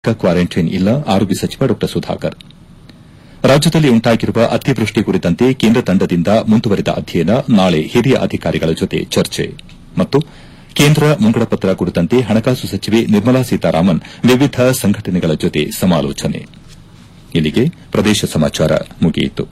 Quarantine ಇಲ್ಲ ಆರೋಗ್ಯ ಸಚಿವ ಡಾ ಸುಧಾಕರ್ ರಾಜ್ಯದಲ್ಲಿ ಉಂಟಾಗಿರುವ ಅತಿವೃಷ್ಟಿ ಕುರಿತಂತೆ ಕೇಂದ್ರ ತಂಡದಿಂದ ಮುಂದುವರಿದ ಅಧ್ಯಯನ ನಾಳೆ ಹಿರಿಯ ಅಧಿಕಾರಿಗಳ ಜೊತೆ ಚರ್ಚೆ ಮತ್ತು ಕೇಂದ್ರ ಮುಂಗಡಪತ್ರ ಕುರಿತಂತೆ ಹಣಕಾಸು ಸಚಿವೆ ನಿರ್ಮಲಾ ಸೀತಾರಾಮನ್ ವಿವಿಧ ಸಂಘಟನೆಗಳ ಜೊತೆ ಸಮಾಲೋಚನೆ ಇಲ್ಲಿಗೆ ಪ್ರದೇಶ ಸಮಾಚಾರ ಮುಗಿಯಿತು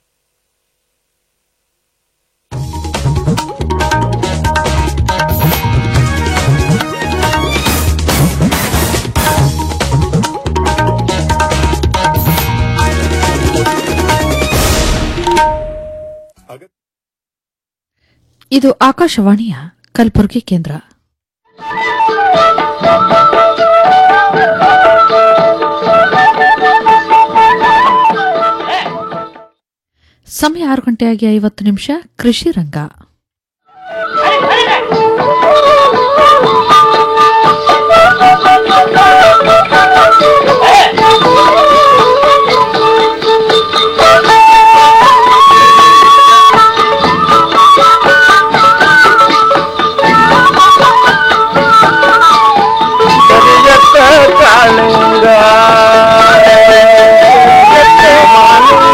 ಇದು ಆಕಾಶವಾಣಿಯ ಕಲಬುರಗಿ ಕೇಂದ್ರ ಸಮಯ ಆರು ಗಂಟೆಯಾಗಿ ಐವತ್ತು ನಿಮಿಷ ಕೃಷಿ ರಂಗ ಕರಿಯತ್ತ ಕಾಳಿಂಗ ಕರಿಯತ್ತ ಮಾಲಿಂಗ.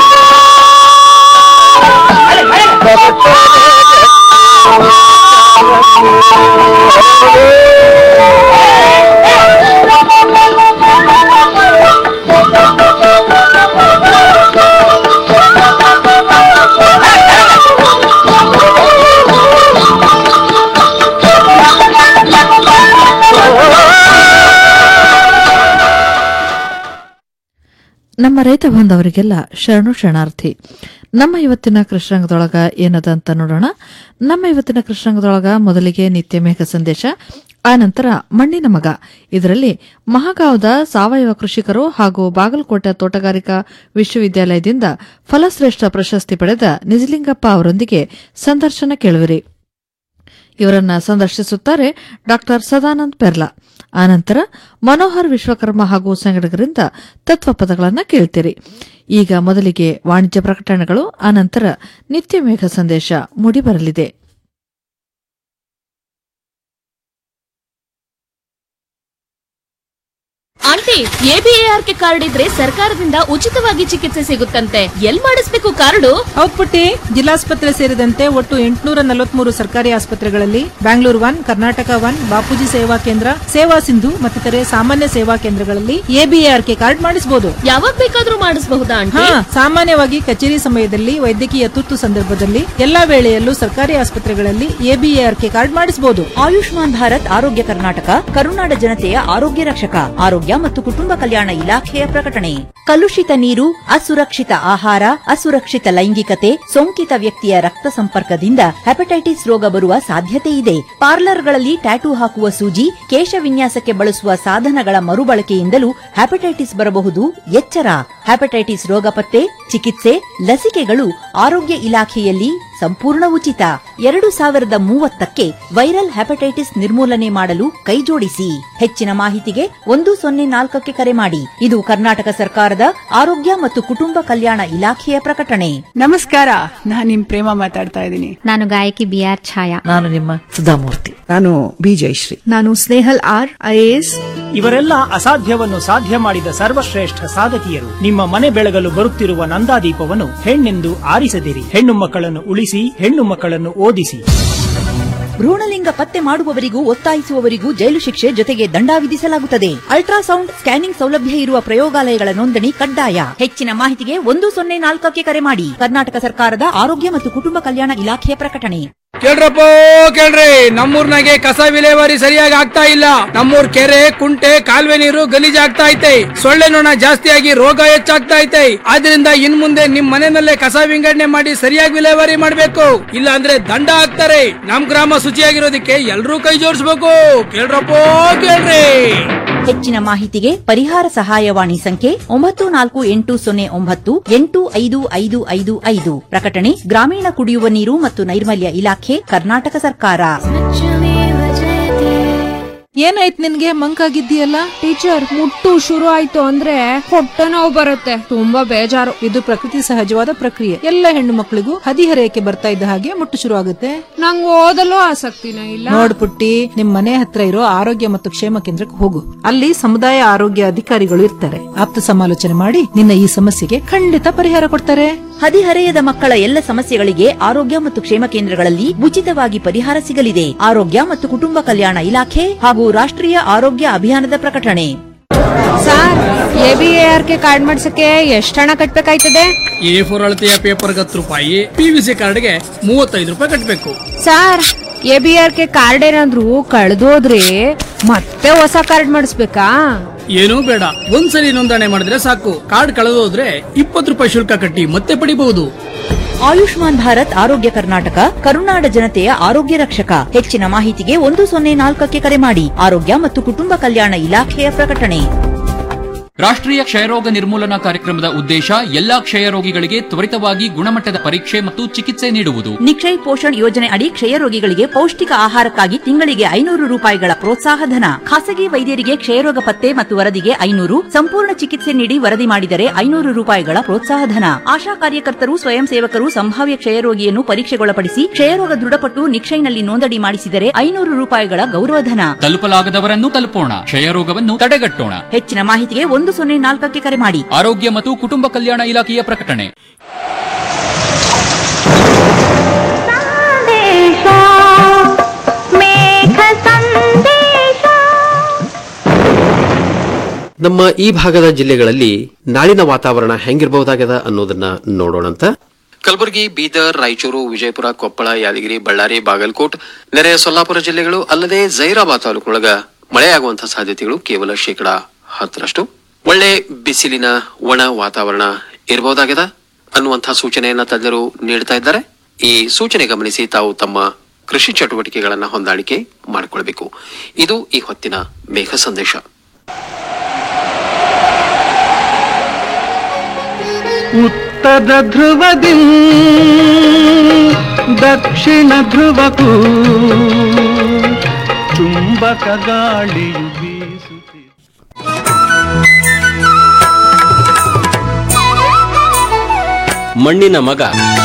ನಮ್ಮ ರೈತ ಬಾಂಧವರಿಗೆಲ್ಲ ಶರಣು ಶರಣಾರ್ಥಿ ನಮ್ಮ ಇವತ್ತಿನ ಕೃಷ್ಣರಂಗದೊಳಗ ಏನದ ಅಂತ ನೋಡೋಣ ನಮ್ಮ ಇವತ್ತಿನ ಕೃಷ್ಣರಂಗದೊಳಗ ಮೊದಲಿಗೆ ನಿತ್ಯ ಮೇಘ ಸಂದೇಶ ಆ ನಂತರ ಮಣ್ಣಿನ ಮಗ ಇದರಲ್ಲಿ ಮಹಾಗಾಂವದ ಸಾವಯವ ಕೃಷಿಕರು ಹಾಗೂ ಬಾಗಲಕೋಟೆ ತೋಟಗಾರಿಕಾ ವಿಶ್ವವಿದ್ಯಾಲಯದಿಂದ ಫಲಶ್ರೇಷ್ಠ ಪ್ರಶಸ್ತಿ ಪಡೆದ ನಿಜಲಿಂಗಪ್ಪ ಅವರೊಂದಿಗೆ ಸಂದರ್ಶನ ಕೇಳುವಿರಿ ಇವರನ್ನ ಸಂದರ್ಶಿಸುತ್ತಾರೆ ಡಾಕ್ಟರ್ ಸದಾನಂದ್ ಪೆರ್ಲಾ ಆನಂತರ ಮನೋಹರ್ ವಿಶ್ವಕರ್ಮ ಹಾಗೂ ಸಂಘಟಕರಿಂದ ತತ್ವಪದಗಳನ್ನು ಕೇಳ್ತೀರಿ ಈಗ ಮೊದಲಿಗೆ ವಾಣಿಜ್ಯ ಪ್ರಕಟಣೆಗಳು ಆನಂತರ ನಿತ್ಯ ಮೇಘ ಸಂದೇಶ ಮೂಡಿಬರಲಿದೆ ಆಂಟಿ ಎಬಿಎಆರ್ಕೆ ಕಾರ್ಡ್ ಇದ್ರೆ ಸರ್ಕಾರದಿಂದ ಉಚಿತವಾಗಿ ಚಿಕಿತ್ಸೆ ಸಿಗುತ್ತಂತೆ ಎಲ್ ಮಾಡಿಸ್ಬೇಕು ಕಾರ್ಡು ಹೌದ್ ಪುಟ್ಟಿ ಜಿಲ್ಲಾಸ್ಪತ್ರೆ ಸೇರಿದಂತೆ ಒಟ್ಟು ಎಂಟುನೂರ ನಲವತ್ಮೂರು ಸರ್ಕಾರಿ ಆಸ್ಪತ್ರೆಗಳಲ್ಲಿ ಬ್ಯಾಂಗ್ಳೂರ್ ಒನ್ ಕರ್ನಾಟಕ ಒನ್ ಬಾಪೂಜಿ ಸೇವಾ ಕೇಂದ್ರ ಸೇವಾ ಸಿಂಧು ಮತ್ತಿತರೆ ಸಾಮಾನ್ಯ ಸೇವಾ ಕೇಂದ್ರಗಳಲ್ಲಿ ಎಬಿಎಆರ್ಕೆ ಕಾರ್ಡ್ ಮಾಡಿಸಬಹುದು ಯಾವಾಗ ಬೇಕಾದ್ರೂ ಮಾಡಿಸಬಹುದಾ ಆಂಟಿ ಹಾ ಸಾಮಾನ್ಯವಾಗಿ ಕಚೇರಿ ಸಮಯದಲ್ಲಿ ವೈದ್ಯಕೀಯ ತುರ್ತು ಸಂದರ್ಭದಲ್ಲಿ ಎಲ್ಲಾ ವೇಳೆಯಲ್ಲೂ ಸರ್ಕಾರಿ ಆಸ್ಪತ್ರೆಗಳಲ್ಲಿ ಎಬಿಎಆರ್ಕೆ ಕಾರ್ಡ್ ಮಾಡಿಸಬಹುದು ಆಯುಷ್ಮಾನ್ ಭಾರತ್ ಆರೋಗ್ಯ ಕರ್ನಾಟಕ ಕರುನಾಡ ಜನತೆಯ ಆರೋಗ್ಯ ರಕ್ಷಕ ಆರೋಗ್ಯ ಮತ್ತು ಕುಟುಂಬ ಕಲ್ಯಾಣ ಇಲಾಖೆಯ ಪ್ರಕಟಣೆ ಕಲುಷಿತ ನೀರು ಅಸುರಕ್ಷಿತ ಆಹಾರ ಅಸುರಕ್ಷಿತ ಲೈಂಗಿಕತೆ ಸೋಂಕಿತ ವ್ಯಕ್ತಿಯ ರಕ್ತ ಸಂಪರ್ಕದಿಂದ ಹೆಪಟೈಟಿಸ್ ರೋಗ ಬರುವ ಸಾಧ್ಯತೆ ಇದೆ ಪಾರ್ಲರ್ಗಳಲ್ಲಿ ಟ್ಯಾಟೂ ಹಾಕುವ ಸೂಜಿ ಕೇಶ ವಿನ್ಯಾಸಕ್ಕೆ ಬಳಸುವ ಸಾಧನಗಳ ಮರುಬಳಕೆಯಿಂದಲೂ ಹೆಪಟೈಟಿಸ್ ಬರಬಹುದು ಎಚ್ಚರ ಹೆಪಟೈಟಿಸ್ ರೋಗ ಪತ್ತೆ ಚಿಕಿತ್ಸೆ ಲಸಿಕೆಗಳು ಆರೋಗ್ಯ ಇಲಾಖೆಯಲ್ಲಿ ಸಂಪೂರ್ಣ ಉಚಿತ ಎರಡು ಸಾವಿರದ ಮೂವತ್ತಕ್ಕೆ ವೈರಲ್ ಹೆಪಟೈಟಿಸ್ ನಿರ್ಮೂಲನೆ ಮಾಡಲು ಕೈಜೋಡಿಸಿ ಹೆಚ್ಚಿನ ಮಾಹಿತಿಗೆ ಒಂದು ಸೊನ್ನೆ ನಾಲ್ಕಕ್ಕೆ ಕರೆ ಮಾಡಿ ಇದು ಕರ್ನಾಟಕ ಸರ್ಕಾರದ ಆರೋಗ್ಯ ಮತ್ತು ಕುಟುಂಬ ಕಲ್ಯಾಣ ಇಲಾಖೆಯ ಪ್ರಕಟಣೆ ನಮಸ್ಕಾರ ನಾನ್ ನಿಮ್ ಪ್ರೇಮ ಮಾತಾಡ್ತಾ ಇದ್ದೀನಿ ನಾನು ಗಾಯಕಿ ಬಿ ಆರ್ ಛಾಯಾ ನಾನು ನಿಮ್ಮ ಸುಧಾಮೂರ್ತಿ ನಾನು ಬಿ ಜಯಶ್ರೀ ನಾನು ಸ್ನೇಹಲ್ ಆರ್ ಐಎಎಸ್ ಇವರೆಲ್ಲ ಅಸಾಧ್ಯವನ್ನು ಸಾಧ್ಯ ಮಾಡಿದ ಸರ್ವಶ್ರೇಷ್ಠ ಸಾಧಕಿಯರು ನಿಮ್ಮ ಮನೆ ಬೆಳಗಲು ಬರುತ್ತಿರುವ ನಂದಾದೀಪವನ್ನು ಹೆಣ್ಣೆಂದು ಆರಿಸದಿರಿ ಹೆಣ್ಣು ಮಕ್ಕಳನ್ನು ಉಳಿಸಿ ಹೆಣ್ಣು ಮಕ್ಕಳನ್ನು ಓದಿಸಿ ಭ್ರೂಣಲಿಂಗ ಪತ್ತೆ ಮಾಡುವವರಿಗೂ ಒತ್ತಾಯಿಸುವವರಿಗೂ ಜೈಲು ಶಿಕ್ಷೆ ಜೊತೆಗೆ ದಂಡ ವಿಧಿಸಲಾಗುತ್ತದೆ ಅಲ್ಟ್ರಾಸೌಂಡ್ ಸ್ಕ್ಯಾನಿಂಗ್ ಸೌಲಭ್ಯ ಇರುವ ಪ್ರಯೋಗಾಲಯಗಳ ನೋಂದಣಿ ಕಡ್ಡಾಯ ಹೆಚ್ಚಿನ ಮಾಹಿತಿಗೆ ಒಂದು ಸೊನ್ನೆ ನಾಲ್ಕಕ್ಕೆ ಕರೆ ಮಾಡಿ ಕರ್ನಾಟಕ ಸರ್ಕಾರದ ಆರೋಗ್ಯ ಮತ್ತು ಕುಟುಂಬ ಕಲ್ಯಾಣ ಇಲಾಖೆಯ ಪ್ರಕಟಣೆ ಕೇಳ್ರಪ್ಪ ಕೇಳ್ರಿ ನಮ್ಮೂರ್ನಾಗೆ ಕಸ ವಿಲೇವಾರಿ ಸರಿಯಾಗಿ ಆಗ್ತಾ ಇಲ್ಲ ನಮ್ಮೂರ್ ಕೆರೆ ಕುಂಟೆ ಕಾಲುವೆ ನೀರು ಗಲೀಜಾಗ್ತಾ ಐತೆ ಸೊಳ್ಳೆ ನೊಣ ಜಾಸ್ತಿಯಾಗಿ ರೋಗ ಹೆಚ್ಚಾಗ್ತಾ ಐತೆ ಆದ್ರಿಂದ ಇನ್ ಮುಂದೆ ನಿಮ್ ಮನೆಯಲ್ಲೇ ಕಸ ವಿಂಗಡಣೆ ಮಾಡಿ ಸರಿಯಾಗಿ ವಿಲೇವಾರಿ ಮಾಡ್ಬೇಕು ಇಲ್ಲ ಅಂದ್ರೆ ದಂಡ ಹಾಕ್ತಾರೆ ನಮ್ ಗ್ರಾಮ ಶುಚಿಯಾಗಿರೋದಕ್ಕೆ ಎಲ್ರೂ ಕೈ ಜೋಡಿಸ್ಬೇಕು ಕೇಳ್ರಪ್ಪ ಕೇಳ್ರಿ ಹೆಚ್ಚಿನ ಮಾಹಿತಿಗೆ ಪರಿಹಾರ ಸಹಾಯವಾಣಿ ಸಂಖ್ಯೆ ಒಂಬತ್ತು ನಾಲ್ಕು ಎಂಟು ಸೊನ್ನೆ ಒಂಬತ್ತು ಎಂಟು ಐದು ಐದು ಐದು ಐದು ಪ್ರಕಟಣೆ ಗ್ರಾಮೀಣ ಕುಡಿಯುವ ನೀರು ಮತ್ತು ನೈರ್ಮಲ್ಯ ಇಲಾಖೆ ಕರ್ನಾಟಕ ಸರ್ಕಾರ ಏನಾಯ್ತು ನಿನ್ಗೆ ಮಂಕಾಗಿದ್ದೀಯಲ್ಲ ಟೀಚರ್ ಮುಟ್ಟು ಶುರು ಆಯ್ತು ಅಂದ್ರೆ ಹೊಟ್ಟೆ ನೋವು ಬರುತ್ತೆ ತುಂಬಾ ಬೇಜಾರು ಇದು ಪ್ರಕೃತಿ ಸಹಜವಾದ ಪ್ರಕ್ರಿಯೆ ಎಲ್ಲ ಹೆಣ್ಣು ಮಕ್ಕಳಿಗೂ ಹದಿಹರೆಯಕ್ಕೆ ಬರ್ತಾ ಇದ್ದ ಹಾಗೆ ಮುಟ್ಟು ಶುರು ಆಗುತ್ತೆ ನಂಗೆ ಓದಲು ಆಸಕ್ತಿನೇ ಇಲ್ಲ ನೋಡ್ ಪುಟ್ಟಿ ನಿಮ್ ಮನೆ ಹತ್ರ ಇರೋ ಆರೋಗ್ಯ ಮತ್ತು ಕ್ಷೇಮ ಕೇಂದ್ರಕ್ಕೆ ಹೋಗು ಅಲ್ಲಿ ಸಮುದಾಯ ಆರೋಗ್ಯ ಅಧಿಕಾರಿಗಳು ಇರ್ತಾರೆ ಆಪ್ತ ಸಮಾಲೋಚನೆ ಮಾಡಿ ನಿನ್ನ ಈ ಸಮಸ್ಯೆಗೆ ಖಂಡಿತ ಪರಿಹಾರ ಕೊಡ್ತಾರೆ ಹದಿಹರೆಯದ ಮಕ್ಕಳ ಎಲ್ಲ ಸಮಸ್ಯೆಗಳಿಗೆ ಆರೋಗ್ಯ ಮತ್ತು ಕ್ಷೇಮ ಕೇಂದ್ರಗಳಲ್ಲಿ ಉಚಿತವಾಗಿ ಪರಿಹಾರ ಸಿಗಲಿದೆ ಆರೋಗ್ಯ ಮತ್ತು ಕುಟುಂಬ ಕಲ್ಯಾಣ ಇಲಾಖೆ ಹಾಗೂ ರಾಷ್ಟ್ರೀಯ ಆರೋಗ್ಯ ಅಭಿಯಾನದ ಪ್ರಕಟಣೆ sir A B R K card ಮಾಡ್ಸಕ್ಕೆ ಎಷ್ಟು ಹಣ ಕಟ್ಬೇಕಾಯ್ತದೆ ಎ ಫೋರ್ ಅಳತೆಯ ಪೇಪರ್ಗೆ ಹತ್ತು ರೂಪಾಯಿ ಪಿವಿಸಿ ಕಾರ್ಡ್ಗೆ ಮೂವತ್ತೈದು ರೂಪಾಯಿ ಕಟ್ಟಬೇಕು sir A B R K card ಏನಾದ್ರು ಕಳ್ದೋದ್ರೆ ಮತ್ತೆ ಹೊಸ ಕಾರ್ಡ್ ಮಾಡಿಸ್ಬೇಕಾ ಏನೂ ಬೇಡ ಒಂದ್ಸಲಿ ನೋಂದಣಿ ಮಾಡಿದ್ರೆ ಸಾಕು ಕಾರ್ಡ್ ಕಳೆದೋದ್ರೆ ಇಪ್ಪತ್ತು ರೂಪಾಯಿ ಶುಲ್ಕ ಕಟ್ಟಿ ಮತ್ತೆ ಪಡಿಬಹುದು ಆಯುಷ್ಮಾನ್ ಭಾರತ್ ಆರೋಗ್ಯ ಕರ್ನಾಟಕ ಕರುನಾಡ ಜನತೆಯ ಆರೋಗ್ಯ ರಕ್ಷಕ ಹೆಚ್ಚಿನ ಮಾಹಿತಿಗೆ ಒಂದು ಸೊನ್ನೆ ನಾಲ್ಕಕ್ಕೆ ಕರೆ ಮಾಡಿ ಆರೋಗ್ಯ ಮತ್ತು ಕುಟುಂಬ ಕಲ್ಯಾಣ ಇಲಾಖೆಯ ಪ್ರಕಟಣೆ ರಾಷ್ಟ್ರೀಯ ಕ್ಷಯರೋಗ ನಿರ್ಮೂಲನಾ ಕಾರ್ಯಕ್ರಮದ ಉದ್ದೇಶ ಎಲ್ಲಾ ಕ್ಷಯರೋಗಿಗಳಿಗೆ ತ್ವರಿತವಾಗಿ ಗುಣಮಟ್ಟದ ಪರೀಕ್ಷೆ ಮತ್ತು ಚಿಕಿತ್ಸೆ ನೀಡುವುದು ನಿಕ್ಷಯ್ ಪೋಷಣ್ ಯೋಜನೆ ಅಡಿ ಕ್ಷಯರೋಗಿಗಳಿಗೆ ಪೌಷ್ಟಿಕ ಆಹಾರಕ್ಕಾಗಿ ತಿಂಗಳಿಗೆ ಐನೂರು ರೂಪಾಯಿಗಳ ಪ್ರೋತ್ಸಾಹ ಧನ ಖಾಸಗಿ ವೈದ್ಯರಿಗೆ ಕ್ಷಯರೋಗ ಪತ್ತೆ ಮತ್ತು ವರದಿಗೆ ಐನೂರು ಸಂಪೂರ್ಣ ಚಿಕಿತ್ಸೆ ನೀಡಿ ವರದಿ ಮಾಡಿದರೆ ಐನೂರು ರೂಪಾಯಿಗಳ ಪ್ರೋತ್ಸಾಹ ಧನ ಆಶಾ ಕಾರ್ಯಕರ್ತರು ಸ್ವಯಂ ಸೇವಕರು ಸಂಭಾವ್ಯ ಕ್ಷಯರೋಗಿಯನ್ನು ಪರೀಕ್ಷೆಗೊಳಪಡಿಸಿ ಕ್ಷಯರೋಗ ದೃಢಪಟ್ಟು ನಿಕ್ಷಯ್ನಲ್ಲಿ ನೋಂದಣಿ ಮಾಡಿಸಿದರೆ ಐನೂರು ರೂಪಾಯಿಗಳ ಗೌರವಧನ ತಲುಪಲಾಗದವರನ್ನು ತಲುಪೋಣ ಕ್ಷಯರೋಗವನ್ನು ತಡೆಗಟ್ಟೋಣ ಹೆಚ್ಚಿನ ಮಾಹಿತಿಗೆ ಒಂದು ಸೊನ್ನೆ ನಾಲ್ಕಕ್ಕೆ ಕರೆ ಮಾಡಿ ಆರೋಗ್ಯ ಮತ್ತು ಕುಟುಂಬ ಕಲ್ಯಾಣ ಇಲಾಖೆಯ ಪ್ರಕಟಣೆ ನಮ್ಮ ಈ ಭಾಗದ ಜಿಲ್ಲೆಗಳಲ್ಲಿ ನಾಳಿನ ವಾತಾವರಣ ಹೆಂಗಿರಬಹುದಾಗದ ಅನ್ನೋದನ್ನ ನೋಡೋಣಂತ ಕಲಬುರಗಿ ಬೀದರ್ ರಾಯಚೂರು ವಿಜಯಪುರ ಕೊಪ್ಪಳ ಯಾದಗಿರಿ ಬಳ್ಳಾರಿ ಬಾಗಲಕೋಟ್ ನೆರೆಯ ಸೊಲ್ಲಾಪುರ ಜಿಲ್ಲೆಗಳು ಅಲ್ಲದೆ ಜೈರಾಬಾದ್ ತಾಲೂಕೊಳಗ ಮಳೆಯಾಗುವಂತಹ ಸಾಧ್ಯತೆಗಳು ಕೇವಲ ಶೇಕಡಾ ಹತ್ತರಷ್ಟು ಒಳ್ಳೆ ಬಿಸಿಲಿನ ಒಣ ವಾತಾವರಣ ಇರಬಹುದಾಗದ ಅನ್ನುವಂತಹ ಸೂಚನೆಯನ್ನ ತಜ್ಞರು ನೀಡ್ತಾ ಇದ್ದಾರೆ ಈ ಸೂಚನೆ ಗಮನಿಸಿ ತಾವು ತಮ್ಮ ಕೃಷಿ ಚಟುವಟಿಕೆಗಳನ್ನ ಹೊಂದಾಣಿಕೆ ಮಾಡಿಕೊಳ್ಬೇಕು ಇದು ಈ ಹೊತ್ತಿನ ಮೇಘ ಸಂದೇಶ ಉತ್ತರ ಧ್ರುವದಿ ದಕ್ಷಿಣ ಧ್ರುವಕ್ಕೂ ಚುಂಬಕ ಗಾಳಿಯು ಬೀಸುತ್ತಿದೆ ಮಣ್ಣಿನ ಮಗ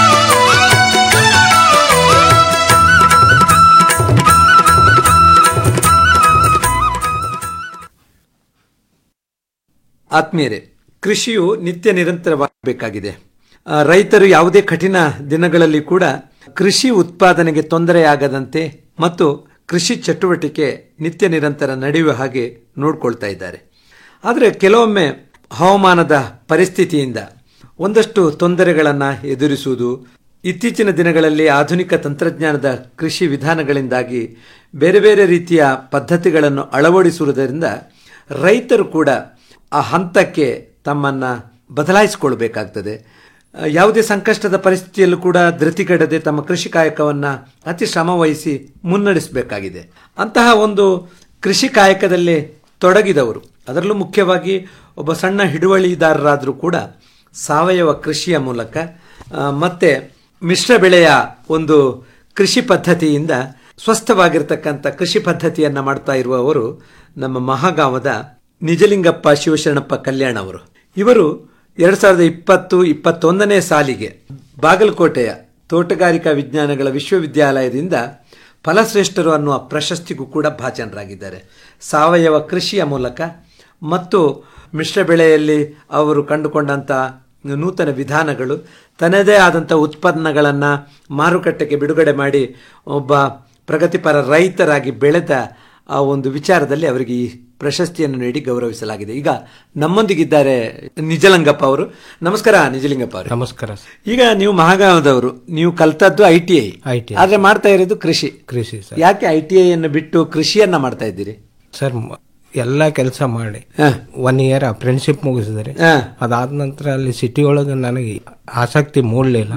ಆತ್ಮೀಯರೇ ಕೃಷಿಯು ನಿತ್ಯ ನಿರಂತರವಾಗಬೇಕಾಗಿದೆ ಆ, ರೈತರು ಯಾವುದೇ ಕಠಿಣ ದಿನಗಳಲ್ಲಿ ಕೂಡ ಕೃಷಿ ಉತ್ಪಾದನೆಗೆ ತೊಂದರೆಯಾಗದಂತೆ ಮತ್ತು ಕೃಷಿ ಚಟುವಟಿಕೆ ನಿತ್ಯ ನಿರಂತರ ನಡೆಯುವ ಹಾಗೆ ನೋಡ್ಕೊಳ್ತಾ ಇದ್ದಾರೆ ಆದರೆ ಕೆಲವೊಮ್ಮೆ ಹವಾಮಾನದ ಪರಿಸ್ಥಿತಿಯಿಂದ ಒಂದಷ್ಟು ತೊಂದರೆಗಳನ್ನು ಎದುರಿಸುವುದು ಇತ್ತೀಚಿನ ದಿನಗಳಲ್ಲಿ ಆಧುನಿಕ ತಂತ್ರಜ್ಞಾನದ ಕೃಷಿ ವಿಧಾನಗಳಿಂದಾಗಿ ಬೇರೆ ಬೇರೆ ರೀತಿಯ ಪದ್ಧತಿಗಳನ್ನು ಅಳವಡಿಸುವುದರಿಂದ ರೈತರು ಕೂಡ ಆ ಹಂತಕ್ಕೆ ತಮ್ಮನ್ನು ಬದಲಾಯಿಸಿಕೊಳ್ಬೇಕಾಗ್ತದೆ ಆ, ಯಾವುದೇ ಸಂಕಷ್ಟದ ಪರಿಸ್ಥಿತಿಯಲ್ಲೂ ಕೂಡ ಧೃತಿಗೆಡದೆ ತಮ್ಮ ಕೃಷಿ ಕಾಯಕವನ್ನು ಅತಿ ಶ್ರಮವಹಿಸಿ ಮುನ್ನಡೆಸಬೇಕಾಗಿದೆ ಅಂತಹ ಒಂದು ಕೃಷಿ ಕಾಯಕದಲ್ಲಿ ತೊಡಗಿದವರು ಅದರಲ್ಲೂ ಮುಖ್ಯವಾಗಿ ಒಬ್ಬ ಸಣ್ಣ ಹಿಡುವಳಿದಾರರಾದರೂ ಕೂಡ ಸಾವಯವ ಕೃಷಿಯ ಮೂಲಕ ಆ, ಮತ್ತೆ ಮಿಶ್ರ ಬೆಳೆಯ ಒಂದು ಕೃಷಿ ಪದ್ಧತಿಯಿಂದ ಸ್ವಸ್ಥವಾಗಿರ್ತಕ್ಕಂಥ ಕೃಷಿ ಪದ್ಧತಿಯನ್ನು ಮಾಡ್ತಾ ಇರುವವರು ನಮ್ಮ ಮಹಾಗಾಮದ ನಿಜಲಿಂಗಪ್ಪ ಶಿವಶರಣಪ್ಪ ಕಲ್ಯಾಣ ಅವರು ಇವರು ಎರಡ್ ಸಾವಿರದ ಇಪ್ಪತ್ತು ಇಪ್ಪತ್ತೊಂದನೇ ಸಾಲಿಗೆ ಬಾಗಲಕೋಟೆಯ ತೋಟಗಾರಿಕಾ ವಿಜ್ಞಾನಗಳ ವಿಶ್ವವಿದ್ಯಾಲಯದಿಂದ ಫಲಶ್ರೇಷ್ಠರು ಅನ್ನುವ ಪ್ರಶಸ್ತಿಗೂ ಕೂಡ ಭಾಜನರಾಗಿದ್ದಾರೆ ಸಾವಯವ ಕೃಷಿಯ ಮೂಲಕ ಮತ್ತು ಮಿಶ್ರ ಬೆಳೆಯಲ್ಲಿ ಅವರು ಕಂಡುಕೊಂಡಂಥ ನೂತನ ವಿಧಾನಗಳು ತನ್ನದೇ ಆದಂಥ ಉತ್ಪನ್ನಗಳನ್ನು ಮಾರುಕಟ್ಟೆಗೆ ಬಿಡುಗಡೆ ಮಾಡಿ ಒಬ್ಬ ಪ್ರಗತಿಪರ ರೈತರಾಗಿ ಬೆಳೆದ ಆ ಒಂದು ವಿಚಾರದಲ್ಲಿ ಅವರಿಗೆ ಈ ಪ್ರಶಸ್ತಿಯನ್ನು ನೀಡಿ ಗೌರವಿಸಲಾಗಿದೆ ಈಗ ನಮ್ಮೊಂದಿಗಿದ್ದಾರೆ ನಿಜಲಿಂಗಪ್ಪ ಅವರು ನಮಸ್ಕಾರ ನಿಜಲಿಂಗಪ್ಪ ಅವರು ನಮಸ್ಕಾರ ಈಗ ನೀವು ಮಹಾಗಾಮದವರು ನೀವು ಕಲ್ತದ್ದು ಐ ಟಿ ಐ ITI. ಆದ್ರೆ ಮಾಡ್ತಾ ಇರೋದು ಕೃಷಿ ಕೃಷಿ ಸರ್ ಯಾಕೆ ಐ ಟಿ ಐ ಅನ್ನು ಬಿಟ್ಟು ಕೃಷಿಯನ್ನ ಮಾಡ್ತಾ ಇದ್ದೀರಿ ಸರ್ ಮ- ಎಲ್ಲ ಕೆಲಸ ಮಾಡಿ ಒನ್ ಇಯರ್ ಅಪ್ರೆಂಟಿಶಿಪ್ ಮುಗಿಸಿದ್ರಿ ಅದಾದ ನಂತರ ಅಲ್ಲಿ ಸಿಟಿ ಒಳಗೆ ನನಗೆ ಆಸಕ್ತಿ ಮೂಡಲಿಲ್ಲ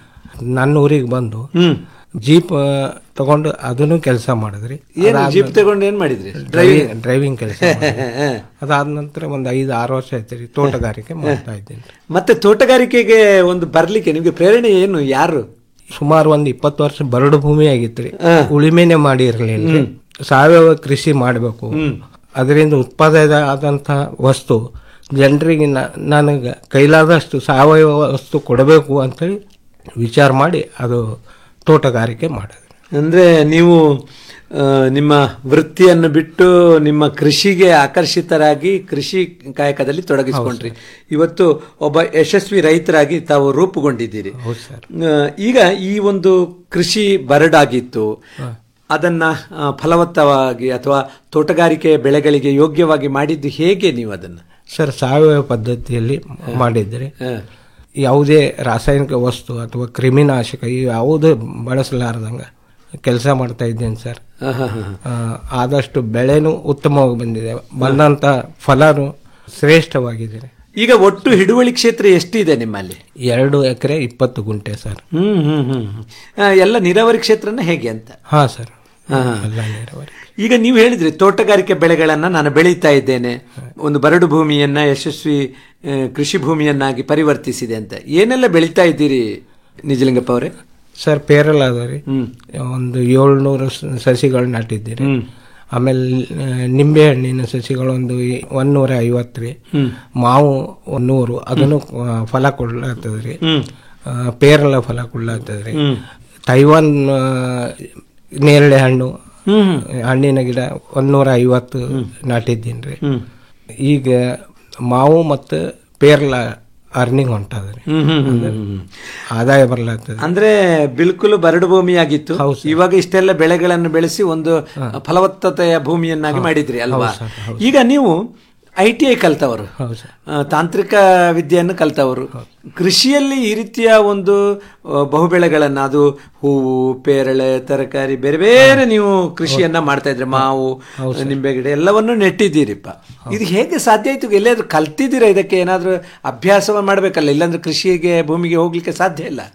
ನನ್ನ ಊರಿಗೆ ಬಂದು ಜೀಪ್ ಆ, ತಗೊಂಡು ಅದನ್ನು ಕೆಲಸ ಮಾಡಿದ್ರಿ ಏನು ಜೀಪ್ ತಗೊಂಡು ಏನ್ ಮಾಡಿದ್ರಿ ಡ್ರೈವಿಂಗ್ ಡ್ರೈವಿಂಗ್ ಕೆಲಸ ಅದಾದ ನಂತರ ಒಂದು ಐದು ಆರು ವರ್ಷ ಆಯ್ತು ರೀ ತೋಟಗಾರಿಕೆ ಮಾಡ್ತಾ ಇದ್ದೀನಿ ಮತ್ತೆ ತೋಟಗಾರಿಕೆಗೆ ಒಂದು ಬರ್ಲಿಕ್ಕೆ ನಿಮ್ಗೆ ಪ್ರೇರಣೆ ಏನು ಯಾರು ಸುಮಾರು ಒಂದು ಇಪ್ಪತ್ತು ವರ್ಷ ಬರಡು ಭೂಮಿ ಆಗಿತ್ತು ರೀ ಉಳಿಮೆನೆ ಮಾಡಿ ಇರಲಿಲ್ಲ ಸಾವಯವ ಕೃಷಿ ಮಾಡಬೇಕು ಅದರಿಂದ ಉತ್ಪಾದನೆ ಆದಂಥ ವಸ್ತು ಜನರಿಗೆ ನನಗೆ ಕೈಲಾದಷ್ಟು ಸಾವಯವ ವಸ್ತು ಕೊಡಬೇಕು ಅಂತೇಳಿ ವಿಚಾರ ಮಾಡಿ ಅದು ತೋಟಗಾರಿಕೆ ಮಾಡೋದು ಅಂದ್ರೆ ನೀವು ಆ, ನಿಮ್ಮ ವೃತ್ತಿಯನ್ನು ಬಿಟ್ಟು ನಿಮ್ಮ ಕೃಷಿಗೆ ಆಕರ್ಷಿತರಾಗಿ ಕೃಷಿ ಕಾಯಕದಲ್ಲಿ ತೊಡಗಿಸಿಕೊಂಡ್ರಿ ಇವತ್ತು ಒಬ್ಬ ಯಶಸ್ವಿ ರೈತರಾಗಿ ತಾವು ರೂಪುಗೊಂಡಿದ್ದೀರಿ ಆ, ಈಗ ಈ ಒಂದು ಕೃಷಿ ಬರಡಾಗಿತ್ತು ಅದನ್ನ ಆ, ಫಲವತ್ತವಾಗಿ ಅಥವಾ ತೋಟಗಾರಿಕೆ ಬೆಳೆಗಳಿಗೆ ಯೋಗ್ಯವಾಗಿ ಮಾಡಿದ್ದು ಹೇಗೆ ನೀವು ಅದನ್ನ ಸರ್ ಸಾವಯವ ಪದ್ಧತಿಯಲ್ಲಿ ಮಾಡಿದ್ರೆ ಯಾವುದೇ ರಾಸಾಯನಿಕ ವಸ್ತು ಅಥವಾ ಕ್ರಿಮಿನಾಶಕ ಇವು ಯಾವುದೇ ಬಳಸಲಾರ್ದಂಗ ಕೆಲಸ ಮಾಡ್ತಾ ಇದ್ದೇನೆ ಸರ್ ಆ, ಆದಷ್ಟು ಬೆಳೆನೂ ಉತ್ತಮವಾಗಿ ಬಂದಿದೆ ಬಂದಂತ ಫಲನು ಶ್ರೇಷ್ಠವಾಗಿದೆ ಈಗ ಒಟ್ಟು ಹಿಡುವಳಿ ಕ್ಷೇತ್ರ ಎಷ್ಟಿದೆ ನಿಮ್ಮಲ್ಲಿ ಎರಡು ಎಕರೆ ಇಪ್ಪತ್ತು ಗುಂಟೆ ಸರ್ ಹ್ಮ್ ಹ್ಮ್ ಹ್ಮ್ ಆ, ಎಲ್ಲ ನೀರಾವರಿ ಕ್ಷೇತ್ರನ ಹೇಗೆ ಅಂತ ಹಾ ಸರ್ ಹಾ. ಎಲ್ಲ ನೀರಾವರಿ ಈಗ ನೀವು ಹೇಳಿದ್ರಿ ತೋಟಗಾರಿಕೆ ಬೆಳೆಗಳನ್ನ ನಾನು ಬೆಳೀತಾ ಇದ್ದೇನೆ ಒಂದು ಬರಡು ಭೂಮಿಯನ್ನ ಯಶಸ್ವಿ ಆ, ಕೃಷಿ ಭೂಮಿಯನ್ನಾಗಿ ಪರಿವರ್ತಿಸಿದೆ ಅಂತ ಏನೆಲ್ಲ ಬೆಳೀತಾ ಇದ್ದೀರಿ ನಿಜಲಿಂಗಪ್ಪ ಅವರೇ ಸರ್ ಪೇರಲ ಅದಾವ್ರಿ ಒಂದು ಏಳ್ನೂರು ಸ- ಸಸಿಗಳು ನಾಟಿದ್ದೀರಿ ಆಮೇಲೆ ಆ, ನಿಂಬೆ ಹಣ್ಣಿನ ಸಸಿಗಳು ಒಂದು ಒಂದೂರ ಐವತ್ತು ರೀ ಮಾವು ಒಂದ್ ನೂರು ಅದನ್ನು ಆ, ಫಲ ಕೊಡ್ಲಾಗ್ತದ್ರಿ ಆ, ಪೇರಲ ಫಲ ಕೊಡ್ಲಾಗ್ತದ್ರಿ ತೈವಾನ್ ಆ, ನೇರಳೆ ಹಣ್ಣು ಹಣ್ಣಿನ ಗಿಡ ಒಂದೂರ ಐವತ್ತು ನಾಟಿದ್ದೀನಿ ಈಗ ಮಾವು ಮತ್ತು ಪೇರಲ ಅರ್ನಿಂಗ್ ಹೊಂಟದ್ರಿ ಅಂದ್ರೆ ಆದಾಯ ಬರ್ಲಾಗ್ತದೆ ಅಂದ್ರೆ ಬಿಲ್ಕುಲ್ ಬರಡು ಭೂಮಿಯಾಗಿತ್ತು ಇವಾಗ ಇಷ್ಟೆಲ್ಲ ಬೆಳೆಗಳನ್ನು ಬೆಳೆಸಿ ಒಂದು ಫಲವತ್ತತೆಯ ಭೂಮಿಯನ್ನಾಗಿ ಮಾಡಿದ್ರಿ ಅಲ್ವಾ ಈಗ ನೀವು ಐ ಟಿ ಐ ಕಲ್ತವರು ಆ, ತಾಂತ್ರಿಕ ವಿದ್ಯೆಯನ್ನು ಕಲ್ತವರು ಕೃಷಿಯಲ್ಲಿ ಈ ರೀತಿಯ ಒಂದು ಆ, ಬಹುಬೆಳೆಗಳನ್ನ ಅದು ಹೂವು ಪೇರಳೆ ತರಕಾರಿ ಬೇರೆ ಬೇರೆ ನೀವು ಕೃಷಿಯನ್ನ ಮಾಡ್ತಾ ಇದ್ರಿ ಮಾವು ನಿಂಬೆ ಗಿಡ ಎಲ್ಲವನ್ನು ನೆಟ್ಟಿದ್ದೀರಿಪ್ಪ ಇದು ಹೇಗೆ ಸಾಧ್ಯ ಆಯ್ತು ಎಲ್ಲಾದ್ರೂ ಕಲ್ತಿದ್ದೀರಾ ಇದಕ್ಕೆ ಏನಾದ್ರೂ ಅಭ್ಯಾಸ ಮಾಡ್ಬೇಕಲ್ಲ ಇಲ್ಲಾಂದ್ರೆ ಕೃಷಿಗೆ ಭೂಮಿಗೆ ಹೋಗ್ಲಿಕ್ಕೆ ಸಾಧ್ಯ ಇಲ್ಲ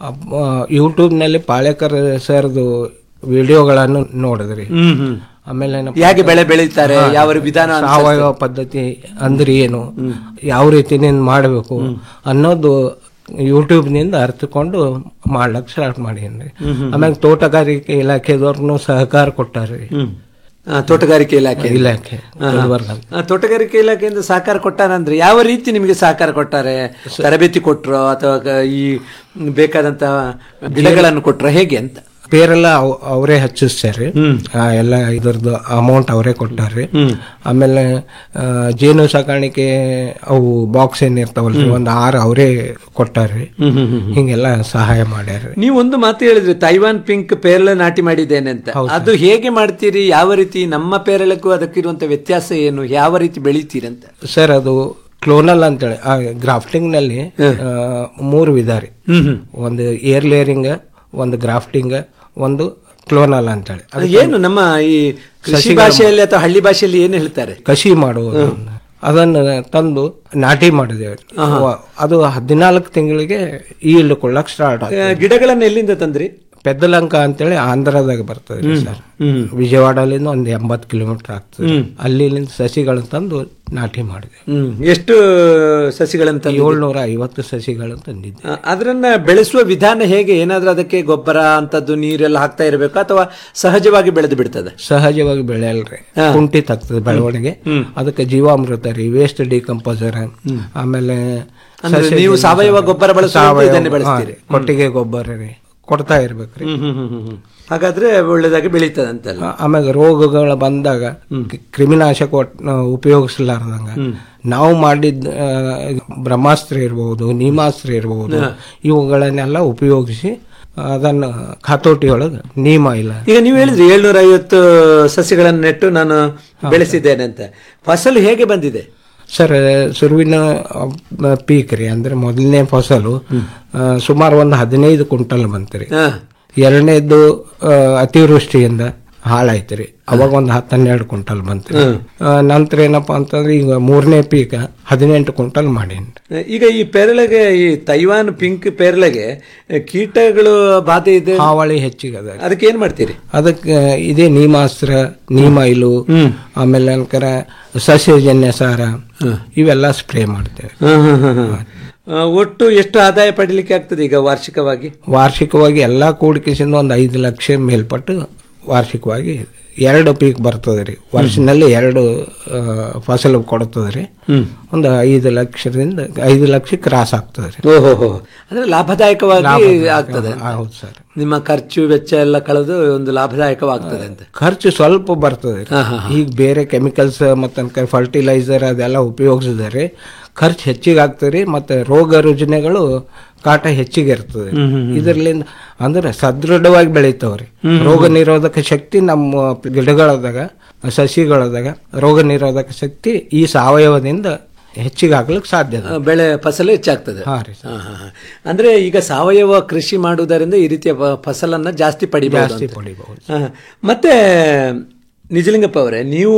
ಯೂಟ್ಯೂಬ್ನಲ್ಲಿ ಪಾಳೇಕರ್ ಸರ್ದು ವಿಡಿಯೋಗಳನ್ನು ನೋಡಿದ್ರಿ ಹ್ಮ್, ಹ್ಮ್. ಆಮೇಲೆ ಏನಪ್ಪ ಹೇಗೆ ಬೆಳೆ ಬೆಳೀತಾರೆ, ಹಾ, ಯಾವ ವಿಧಾನ ಅನುಸರಿಸ್ತಾರೆ? ಸಾವಯವ ಪದ್ಧತಿ ಅಂದ್ರೆ ಏನು ಯಾವ ರೀತಿನಿಂದ ಮಾಡಬೇಕು ಅನ್ನೋದು ಯೂಟ್ಯೂಬ್ನಿಂದ ಅರ್ಥಕೊಂಡು ಮಾಡ್ಲಕ್ ಸ್ಟಾರ್ಟ್ ಮಾಡೀನಿ ಹ್ಮ್, ಹ್ಮ್. ಆಮೇಲೆ ತೋಟಗಾರಿಕೆ ಇಲಾಖೆದವ್ರನ್ನು ಸಹಕಾರ ಕೊಟ್ಟಾರ್ರಿ ಆ, ತೋಟಗಾರಿಕೆ ಇಲಾಖೆ ಇಲಾಖೆ ಹಾ, ಹಾ. ಗುಲ್ಬರ್ಗ. ಆ, ತೋಟಗಾರಿಕೆ ಇಲಾಖೆಯಿಂದ ಸಹಕಾರ ಕೊಟ್ಟಾರಂದ್ರೆ ಯಾವ ರೀತಿ ನಿಮಗೆ ಸಹಕಾರ ಕೊಟ್ಟಾರೆ ತರಬೇತಿ ಕೊಟ್ರೋ ಅಥವಾ ಕ- ಈ ಬೇಕಾದಂತ ಗಿಡಗಳನ್ನು ಕೊಟ್ರೋ ಹೇಗೆ ಅಂತ ಪೇರೆಲ್ಲ ಅವ್- ಅವರೇ ಹಚ್ಚಿಸ್ತಾರೆ ಎಲ್ಲ ಇದರದ್ದು ಅಮೌಂಟ್ ಅವರೇ ಕೊಟ್ಟಾರ್ರಿ ಆಮೇಲೆ ಆ, ಜೇನು ಸಾಕಾಣಿಕೆ ಅವು ಬಾಕ್ಸ್ ಏನ್ ಇರ್ತಾವಲ್ರಿ ಹ್ಮ್. ಒಂದ್ ಆರು ಅವರೇ ಕೊಟ್ಟಾರ್ರಿ ಹ್ಮ್, ಹ್ಮ್, ಹ್ಮ್, ಹ್ಮ್. ಹಿಂಗೆಲ್ಲ ಸಹಾಯ ಮಾಡ್ಯಾರ್ರಿ ನೀವು ಒಂದು ಮಾತು ಹೇಳಿದ್ರಿ ತೈವಾನ್ ಪಿಂಕ್ ಪೇರಳೆ ನಾಟಿ ಮಾಡಿದ್ದೇನೆ ಅಂತ ಅದು ಹೇಗೆ ಮಾಡ್ತೀರಿ ಯಾವ ರೀತಿ ನಮ್ಮ ಪೇರಳಕ್ಕೂ ಅದಕ್ಕಿರುವಂತ ವ್ಯತ್ಯಾಸ ಏನು ಯಾವ ರೀತಿ ಬೆಳಿತೀರಿ ಅಂತ ಸರ್ ಅದು ಕ್ಲೋನಲ್ ಅಂತೇಳಿ ಆ ಗ್ರಾಫ್ಟಿಂಗ್ ನಲ್ಲಿ ಆ, ಮೂರು ವಿಧ ರೀ ಒಂದು ಏರ್ ಲೇಯರಿಂಗ್ ಒಂದು ಗ್ರಾಫ್ಟಿಂಗ್ ಒಂದು ಕ್ಲೋನಲ್ ಅಂತೇಳಿ ಅದು ಏನು ನಮ್ಮ ಈ ಕೃಷಿ ಸಸಿಗಳ ಭಾಷೆಯಲ್ಲಿ ಅಥವಾ ಹಳ್ಳಿ ಭಾಷೆಯಲ್ಲಿ ಏನು ಹೇಳ್ತಾರೆ ಕಸಿ ಮಾಡುವುದು ಅದನ್ನು ತಂದು ನಾಟಿ ಮಾಡಿದೇವೆ ಆಹಾ. ಅದು ಹದಿನಾಲ್ಕು ತಿಂಗಳಿಗೆ ಈಲ್ಡ್ ಕೊಳ್ಳಕ್ ಸ್ಟಾರ್ಟ್ ಆ, ಗಿಡಗಳನ್ನ ಎಲ್ಲಿಂದ ತಂದ್ರಿ ಪೆದ್ದಲಂಕ ಅಂತೇಳಿ ಆಂಧ್ರದಾಗ ಬರ್ತದೆ ರೀ ಹ್ಮ್. ಸರ್ ಹ್ಮ್. ವಿಜಯವಾಡಲಿಂದ ಒಂದು ಎಂಬತ್ತು ಕಿಲೋಮೀಟರ್ ಆಗ್ತದೆ ಹ್ಮ್. ಅಲ್ಲಿಂದ ಸಸಿಗಳನ್ನು ತಂದು ನಾಟಿ ಮಾಡಿದೆ ಹ್ಮ್ ಎಷ್ಟು ಸಸಿಗಳನ್ನು ತಂದಿದ್ದೀರಿ? ಏಳ್ನೂರ ಐವತ್ತು ಸಸಿಗಳನ್ನು ತಂದಿದ್ದೆ ಆ, ಅದನ್ನ ಬೆಳೆಸುವ ವಿಧಾನ ಹೇಗೆ ಏನಾದ್ರೂ ಅದಕ್ಕೆ ಗೊಬ್ಬರ ಅಂತದ್ದು ನೀರೆಲ್ಲ ಹಾಕ್ತಾ ಇರಬೇಕು ಅಥವಾ ಸಹಜವಾಗಿ ಬೆಳೆದು ಬಿಡ್ತದೆ ಸಹಜವಾಗಿ ಬೆಳೆಯಲ್ರಿ ಹಾ. ಕುಂಠಿತ ಆಗ್ತದೆ ಬೆಳವಣಿಗೆ ಹ್ಮ್. ಅದಕ್ಕೆ ಜೀವಾಮೃತ ರೀ ವೇಸ್ಟ್ ಡಿಕಂಪೋಸರ್ ಆಮೇಲೆ ಅಂದ್ರೆ ಸಸ್ಯ ನೀವು ಜನ್ಯ ಸಾವಯವ ಸಾರ- ಗೊಬ್ಬರ ಬಳಸುವಂತ ಸಾವಯವ- ಇದನ್ನೇ ಬಳಸ್ತೀರಿ? ಹಾ, ಕೊಟ್ಟಿಗೆ ಗೊಬ್ಬರ ರೀ ಕೊಡ್ತಾ ಇರ್ಬೇಕ್ರಿ ಹ್ಮ್, ಹ್ಮ್, ಹ್ಮ್, ಹ್ಮ್, ಹ್ಮ್. ಹಾಗಾದ್ರೆ ಒಳ್ಳೇದಾಗಿ ಬೆಳೀತದೆ ಅಂತಲ್ಲ ಆಮೇಲೆ ರೋಗಗಳು ಬಂದಾಗ ಕಿ- ಕ್ರಿಮಿನಾಶಕ ಒಟ್- ಉಪಯೋಗಿಸಲಾರ್ದಂಗ ನಾವು ಮಾಡಿದ ಆ, ಬ್ರಹ್ಮಾಸ್ತ್ರ ಇರಬಹುದು ನೀಮಾಸ್ತ್ರ ಇರಬಹುದು ಹಾ. ಇವುಗಳನ್ನೆಲ್ಲ ಉಪಯೋಗಿಸಿ ಅದನ್ನು ಹತೋಟಿಯೊಳಗೆ ನೀಮ ಇಲ್ಲ ಈಗ ನೀವು ಹೇಳಿದ್ರಿ ಏಳ್ನೂರ ಐವತ್ತು ಸಸಿಗಳನ್ನು ನೆಟ್ಟು ನಾನು ಬೆಳೆಸಿದ್ದೇನೆ ಅಂತ ಫಸಲು ಹೇಗೆ ಬಂದಿದೆ ಸರ್ ಸುರುವಿನ ಪೀಕ್ ರೀ ಅಂದ್ರೆ ಮೊದಲನೇ ಫಸಲು ಆ, ಸುಮಾರು ಒಂದು ಹದಿನೈದು ಕ್ವಿಂಟಲ್ ಬಂತ್ರಿ ಹಾ. ಎರಡನೇದು ಆ, ಅತಿವೃಷ್ಟಿಯಿಂದ ಹಾಳಾಯ್ತು ರೀ ಅವಾಗ ಒಂದು ಹತ್ತು ಹನ್ನೆರಡು ಕ್ವಿಂಟಲ್ ಬಂತ್ರಿ ಹ್ಮ್. ಆ, ನಂತರ ಏನಪ್ಪಾ ಅಂತಂದ್ರೆ ಈಗ ಮೂರನೇ ಪೀಕ್ ಹದಿನೆಂಟು ಕ್ವಿಂಟಲ್ ಮಾಡೀನಿ ಈಗ ಈ ಪೇರಳೆಗೆ ಈ ತೈವಾನ್ ಪಿಂಕ್ ಪೇರಳೆಗೆ ಕೀಟಗಳು ಬಾಧೆ ಇದೆ ಹಾವಳಿ ಹೆಚ್ಚಿಗೆ ಅದ ಅದಕ್ಕೆ ಏನ್ ಮಾಡ್ತೀರಿ ಅದಕ್ಕೆ ಇದೇ ನೀಮಾಸ್ತ್ರ ನೀಮೈಲು ಆಮೇಲೆ ಅನ್ಕರ ಸಸ್ಯಜನ್ಯ ಸಾರ ಇವೆಲ್ಲ ಸ್ಪ್ರೇ ಮಾಡ್ತೇವೆ ಹ್ಮ್, ಹ್ಮ್, ಹ್ಮ್, ಹ್ಮ್. ಆ, ಒಟ್ಟು ಎಷ್ಟು ಆದಾಯ ಪಡಿಲಿಕ್ಕೆ ಆಗ್ತದೆ ಈಗ ವಾರ್ಷಿಕವಾಗಿ ವಾರ್ಷಿಕವಾಗಿ ಎಲ್ಲಾ ಕೂಡಿಕೆಸಿಂದ ಒಂದು ಐದು ಲಕ್ಷ ಮೇಲ್ಪಟ್ಟು ವಾರ್ಷಿಕವಾಗಿ ಎರಡು ಪೀಕ್ ಬರ್ತದೆ ರೀ ವರ್ಷನಲ್ಲಿ ಎರಡು ಆ, ಫಸಲು ಕೊಡ್ತದೆ ರೀ ಹ್ಮ್. ಒಂದು ಐದು ಲಕ್ಷದಿಂದ ಐದು ಲಕ್ಷ ಕ್ರಾಸ್ ಆಗ್ತದೆ ರೀ ಓಹೋ ಅಂದ್ರೆ ಲಾಭದಾಯಕವಾಗಿ ಲಾಭದಾಯಕ, ಆಗ್ತದೆ ಹಾ, ಹೌದು ಸರ್ ನಿಮ್ಮ ಖರ್ಚು ವೆಚ್ಚ ಎಲ್ಲ ಕಳೆದು ಒಂದು ಲಾಭದಾಯಕವಾಗ್ತದೆ ಅಂತ ಖರ್ಚು ಸ್ವಲ್ಪ ಬರ್ತದೆ ರೀ. ಹಾ, ಹಾ, ಹಾ. ಈಗ ಬೇರೆ ಕೆಮಿಕಲ್ಸ್ ಮತ್ತೆ ಫರ್ಟಿಲೈಸರ್ ಅದೆಲ್ಲ ಉಪಯೋಗಿಸಿದರೆ ಖರ್ಚು ಹೆಚ್ಚಿಗೆ ಆಗ್ತದೆ ರೀ ಮತ್ತೆ ರೋಗ ರುಜಿನಗಳು ಕಾಟ ಹೆಚ್ಚಿಗೆ ಇರ್ತದೆ ಹ್ಮ್, ಹ್ಮ್, ಹ್ಮ್. ಇದರ್ಲಿಂದ ಅಂದ್ರೆ ಸದೃಢವಾಗಿ ಬೆಳಿತಾವ್ರಿ ಹ್ಮ್, ಹ್ಮ್. ರೋಗ ನಿರೋಧಕ ಶಕ್ತಿ ನಮ್ಮ ಗಿಡಗಳದಾಗ ಸಸಿಗಳದಾಗ ರೋಗ ನಿರೋಧಕ ಶಕ್ತಿ ಈ ಸಾವಯವದಿಂದ ಹೆಚ್ಚಿಗೆ ಆಗ್ಲಿಕ್ಕೆ ಸಾಧ್ಯ ಆ, ಬೆಳೆ ಫಸಲು ಹೆಚ್ಚಾಗ್ತದೆ ಹಾ ರೀ ಹಾ, ಹಾ, ಹಾ. ಅಂದ್ರೆ ಈಗ ಸಾವಯವ ಕೃಷಿ ಮಾಡುವುದರಿಂದ ಈ ರೀತಿಯ ಪ- ಫಸಲನ್ನ ಜಾಸ್ತಿ ಪಡಿಬಹುದು ಜಾಸ್ತಿ ಅಂತ. ಪಡಿಬಹುದು ಹಾ. ಮತ್ತೆ ನಿಜಲಿಂಗಪ್ಪ ಅವರೇ ನೀವು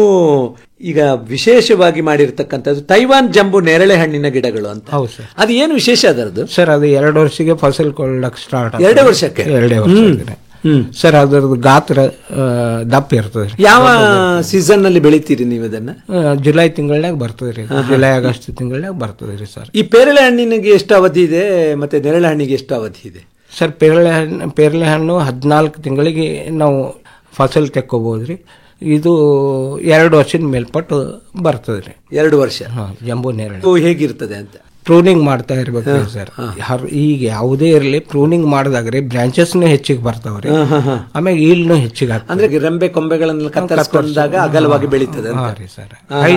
ಈಗ ವಿಶೇಷವಾಗಿ ಮಾಡಿರ್ತಕ್ಕಂಥದ್ದು ತೈವಾನ್ ಜಂಬು ನೇರಳೆ ಹಣ್ಣಿನ ಗಿಡಗಳು ಅಂತ ಹೌದು ಸರ್ ಅದು ಏನು ವಿಶೇಷ ಅದರದ್ದು ಸರ್ ಅದು ಎರಡು ವರ್ಷಕ್ಕೆ ಫಸಲ್ ಕೊಳ್ಳಕ್ ಸ್ಟಾರ್ಟ್ ಎರಡೇ ವರ್ಷಕ್ಕೆ? ಎರಡೇ ಹ್ಮ್. ವರ್ಷಕ್ಕೆ ಸರ್ ಅದರದ್ದು ಗಾತ್ರ ಆ, ದಪ್ಪ ಇರ್ತದೆ ರೀ. ಯಾವ ಸೀಸನ್ ನಲ್ಲಿ ಬೆಳಿತೀರಿ ನೀವು ಇದನ್ನ ಆ, ಜುಲೈ ತಿಂಗಳನ್ಯಾಗ ಬರ್ತದೆ ರೀ ಜುಲೈ ಆಗಸ್ಟ್ ತಿಂಗಳನ್ಯಾಗ ಬರ್ತದೆ ರೀ ಸರ್ ಈ ಪೇರಳೆ ಹಣ್ಣಿನಿಗೆ ಎಷ್ಟು ಅವಧಿ ಇದೆ ಮತ್ತೆ ನೇರಳೆ ಹಣ್ಣಿಗೆ ಎಷ್ಟು ಅವಧಿ ಇದೆ ಸರ್ ಪೇರಳೆ ಹಣ್ಣು ಪೇರಳೆ ಹಣ್ಣು ಹದಿನಾಲ್ಕು ತಿಂಗಳಿಗೆ ನಾವು ಫಸಲ್ ತೆಕ್ಕೋಬಹುದು ರೀ ಇದು ಎರಡು ವರ್ಷದ ಮೇಲ್ಪಟ್ಟು ಬರ್ತದೆ ರೀ ಎರಡು ವರ್ಷ ಹಾ ಜಂಬೂ ನೇರಳೆ ಇದು ಹೇಗಿರ್ತದೆ ಅಂತ ಪ್ರೂನಿಂಗ್ ಮಾಡ್ತಾ ಇರ್ಬೇಕು ಸರ್ ಹರ್- ಈಗ ಯಾವುದೇ ಇರಲಿ ಪ್ರೂನಿಂಗ್ ಮಾಡಿದಾಗ್ರಿ ಬ್ರಾಂಚಸ್ನು ಹೆಚ್ಚಿಗೆ ಬರ್ತಾವ್ರಿ ಹಾ, ಹಾ, ಹಾ. ಆಮೇಲೆ ಈಲ್ನು ಹೆಚ್ಚಿಗೆ ಆಗ್ತದೆ ಅಂದ್ರೆ ರೆಂಬೆ ಕೊಂಬೆಗಳನ್ನ ಕತ್ತರಿಸಿಕೊಂಡಾಗ ಅಗಲವಾಗಿ ಬೆಳೀತದೆ ಅಂತ. ಹಾ ರೀ ಸರ್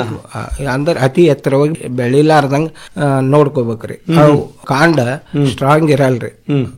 ಅಂದ್ರೆ ಅತಿ ಎತ್ತರವಾಗಿ ಬೆಳಿಲಾರ್ದಂಗ ಆ, ನೋಡ್ಕೋಬೇಕ್ರಿ ಅವು ಕಾಂಡ ಸ್ಟ್ರಾಂಗ್ ಇರಲ್ರಿ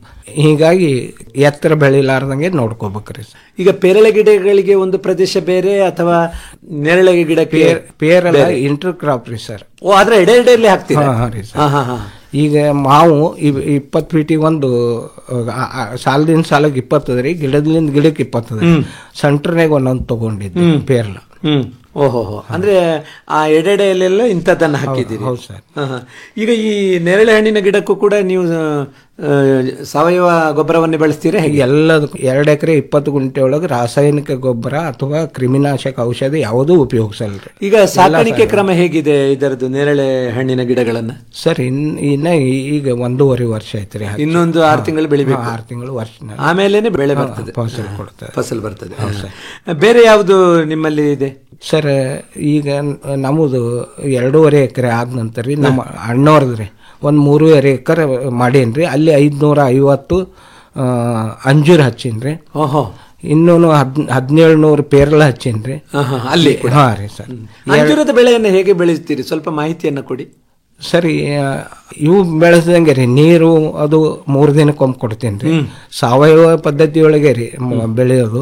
ಹೀಗಾಗಿ ಎತ್ತರ ಬೆಳಿಲಾರ್ದಂಗೆ ನೋಡ್ಕೋಬೇಕ್ರಿ ಈಗ ಪೇರಳೆ ಗಿಡಗಳಿಗೆ ಒಂದು ಪ್ರದೇಶ ಬೇರೆ ಅಥವಾ ನೇರಳೆ ಗಿಡಕ್ಕೆ ಪೇರ್ ಪೇರಲ ಬೇರೆ? ಇಂಟರ್ ಕ್ರಾಪ್ ರೀ ಸರ್ ಓ ಆದ್ರೆ ಎಡೆ ಎಡೆಯಲ್ಲಿ ಹಾಕ್ತೀರಾ ಹಾ, ಹಾ ರೀ ಸರ್. ಹಾ, ಹಾ, ಹಾ. ಈಗ ಮಾವು ಇಪ್ಪತ್ತು ಫೀಟಿಗೆ ಒಂದು ಆ, ಆ, ಸಾಲದಿಂದ ಸಾಲಕ್ಕೆ ಇಪ್ಪತ್ತದ ರೀ ಗಿಡದಿಂದ ಗಿಡಕ್ಕೆ ಇಪ್ಪತ್ತದ ಹ್ಮ್. ಸೆಂಟರ್ನಾಗ ಒಂದೊಂದು ತಗೊಂಡಿದ್ದೆ ಹ್ಮ್. ಪೇರ್ಲ ಹ್ಮ್ ಓಹೋ ಅಂದ್ರೆ ಆ ಎಡೆಡೆಯಲ್ಲೆಲ್ಲ ಇಂಥದ್ದನ್ನ ಹಾಕಿದ್ದೀರಿ ಹೌದು ಸರ್ ಹಾ, ಹಾ. ಈಗ ಈ ನೇರಳೆ ಹಣ್ಣಿನ ಗಿಡಕ್ಕೂ ಕೂಡ ನೀವು ಆ, ಸಾವಯವ ಗೊಬ್ಬರವನ್ನೇ ಬಳಸ್ತೀರಾ ಹೇಗೆ ಎಲ್ಲದಕ್ಕೂ ಎರಡು ಎಕರೆ ಇಪ್ಪತ್ತು ಗುಂಟೆ ಒಳಗೆ ರಾಸಾಯನಿಕ ಗೊಬ್ಬರ ಅಥವಾ ಕ್ರಿಮಿನಾಶಕ ಔಷಧ ಯಾವುದೂ ಉಪಯೋಗಿಸಲ್ರಿ ಈಗ ಸಾಕಾಣಿಕೆ ಕ್ರಮ ಹೇಗಿದೆ ಇದರದ್ದು ನೇರಳೆ ಹಣ್ಣಿನ ಗಿಡಗಳನ್ನ ಸರ್ ಇನ್ ಇನ್ನ ಈ- ಈಗ ಒಂದೂವರೆ ವರ್ಷ ಆಯ್ತು ರೀ ಇನ್ನೊಂದು ಆರು ತಿಂಗಳು ಬೆಳಿಬೇಕು ಆರು ತಿಂಗಳು ವರ್ಷ ಆಮೇಲೆನೆ ಬೆಳೆ ಬರ್ತದೆ ಫಸಲ್ ಕೊಡ್ತದೆ ಫಸಲ್ ಬರ್ತದೆ ಬೇರೆ ಯಾವುದು ನಿಮ್ಮಲ್ಲಿ ಇದೆ ಸರ್ ಈಗ ನಮ್ಮದು ಎರಡೂವರೆ ಎಕರೆ ಆದ ನಂತರ ರೀ ನಮ್ಮ ಅಣ್ಣವ್ರದ್ದು ರೀ ಒಂದು ಮೂರುವರೆ ಎಕರೆ ಮಾಡೇನ್ರಿ ಅಲ್ಲಿ ಐದುನೂರ ಐವತ್ತು ಆ, ಅಂಜೂರ ಹಚ್ಚೀನ್ರಿ ಓಹೋ ಇನ್ನೂ ಹದ್ ಹದಿನೇಳು ನೂರು ಪೇರಲ ಹಚ್ಚೀನ್ರಿ ಹಾ, ಹಾ, ಅಲ್ಲಿ ಕೂಡ. ಹಾ ರೀ ಸರ್ ಅಂಜೂರದ ಬೆಳೆಯನ್ನು ಹೇಗೆ ಬೆಳೆಸ್ತೀರಿ ಸ್ವಲ್ಪ ಮಾಹಿತಿಯನ್ನ ಕೊಡಿ ಸರಿ ಆ, ಇವು ಬೆಳೆಸ್ದಂಗೆ ರೀ ನೀರು ಅದು ಮೂರು ದಿನಕ್ಕೊಮ್ಮೆ ಕೊಡ್ತೀನಿ ರೀ ಸಾವಯವ ಪದ್ಧತಿಯೊಳಗೆ ರೀ ಮ- ಬೆಳೆಯೋದು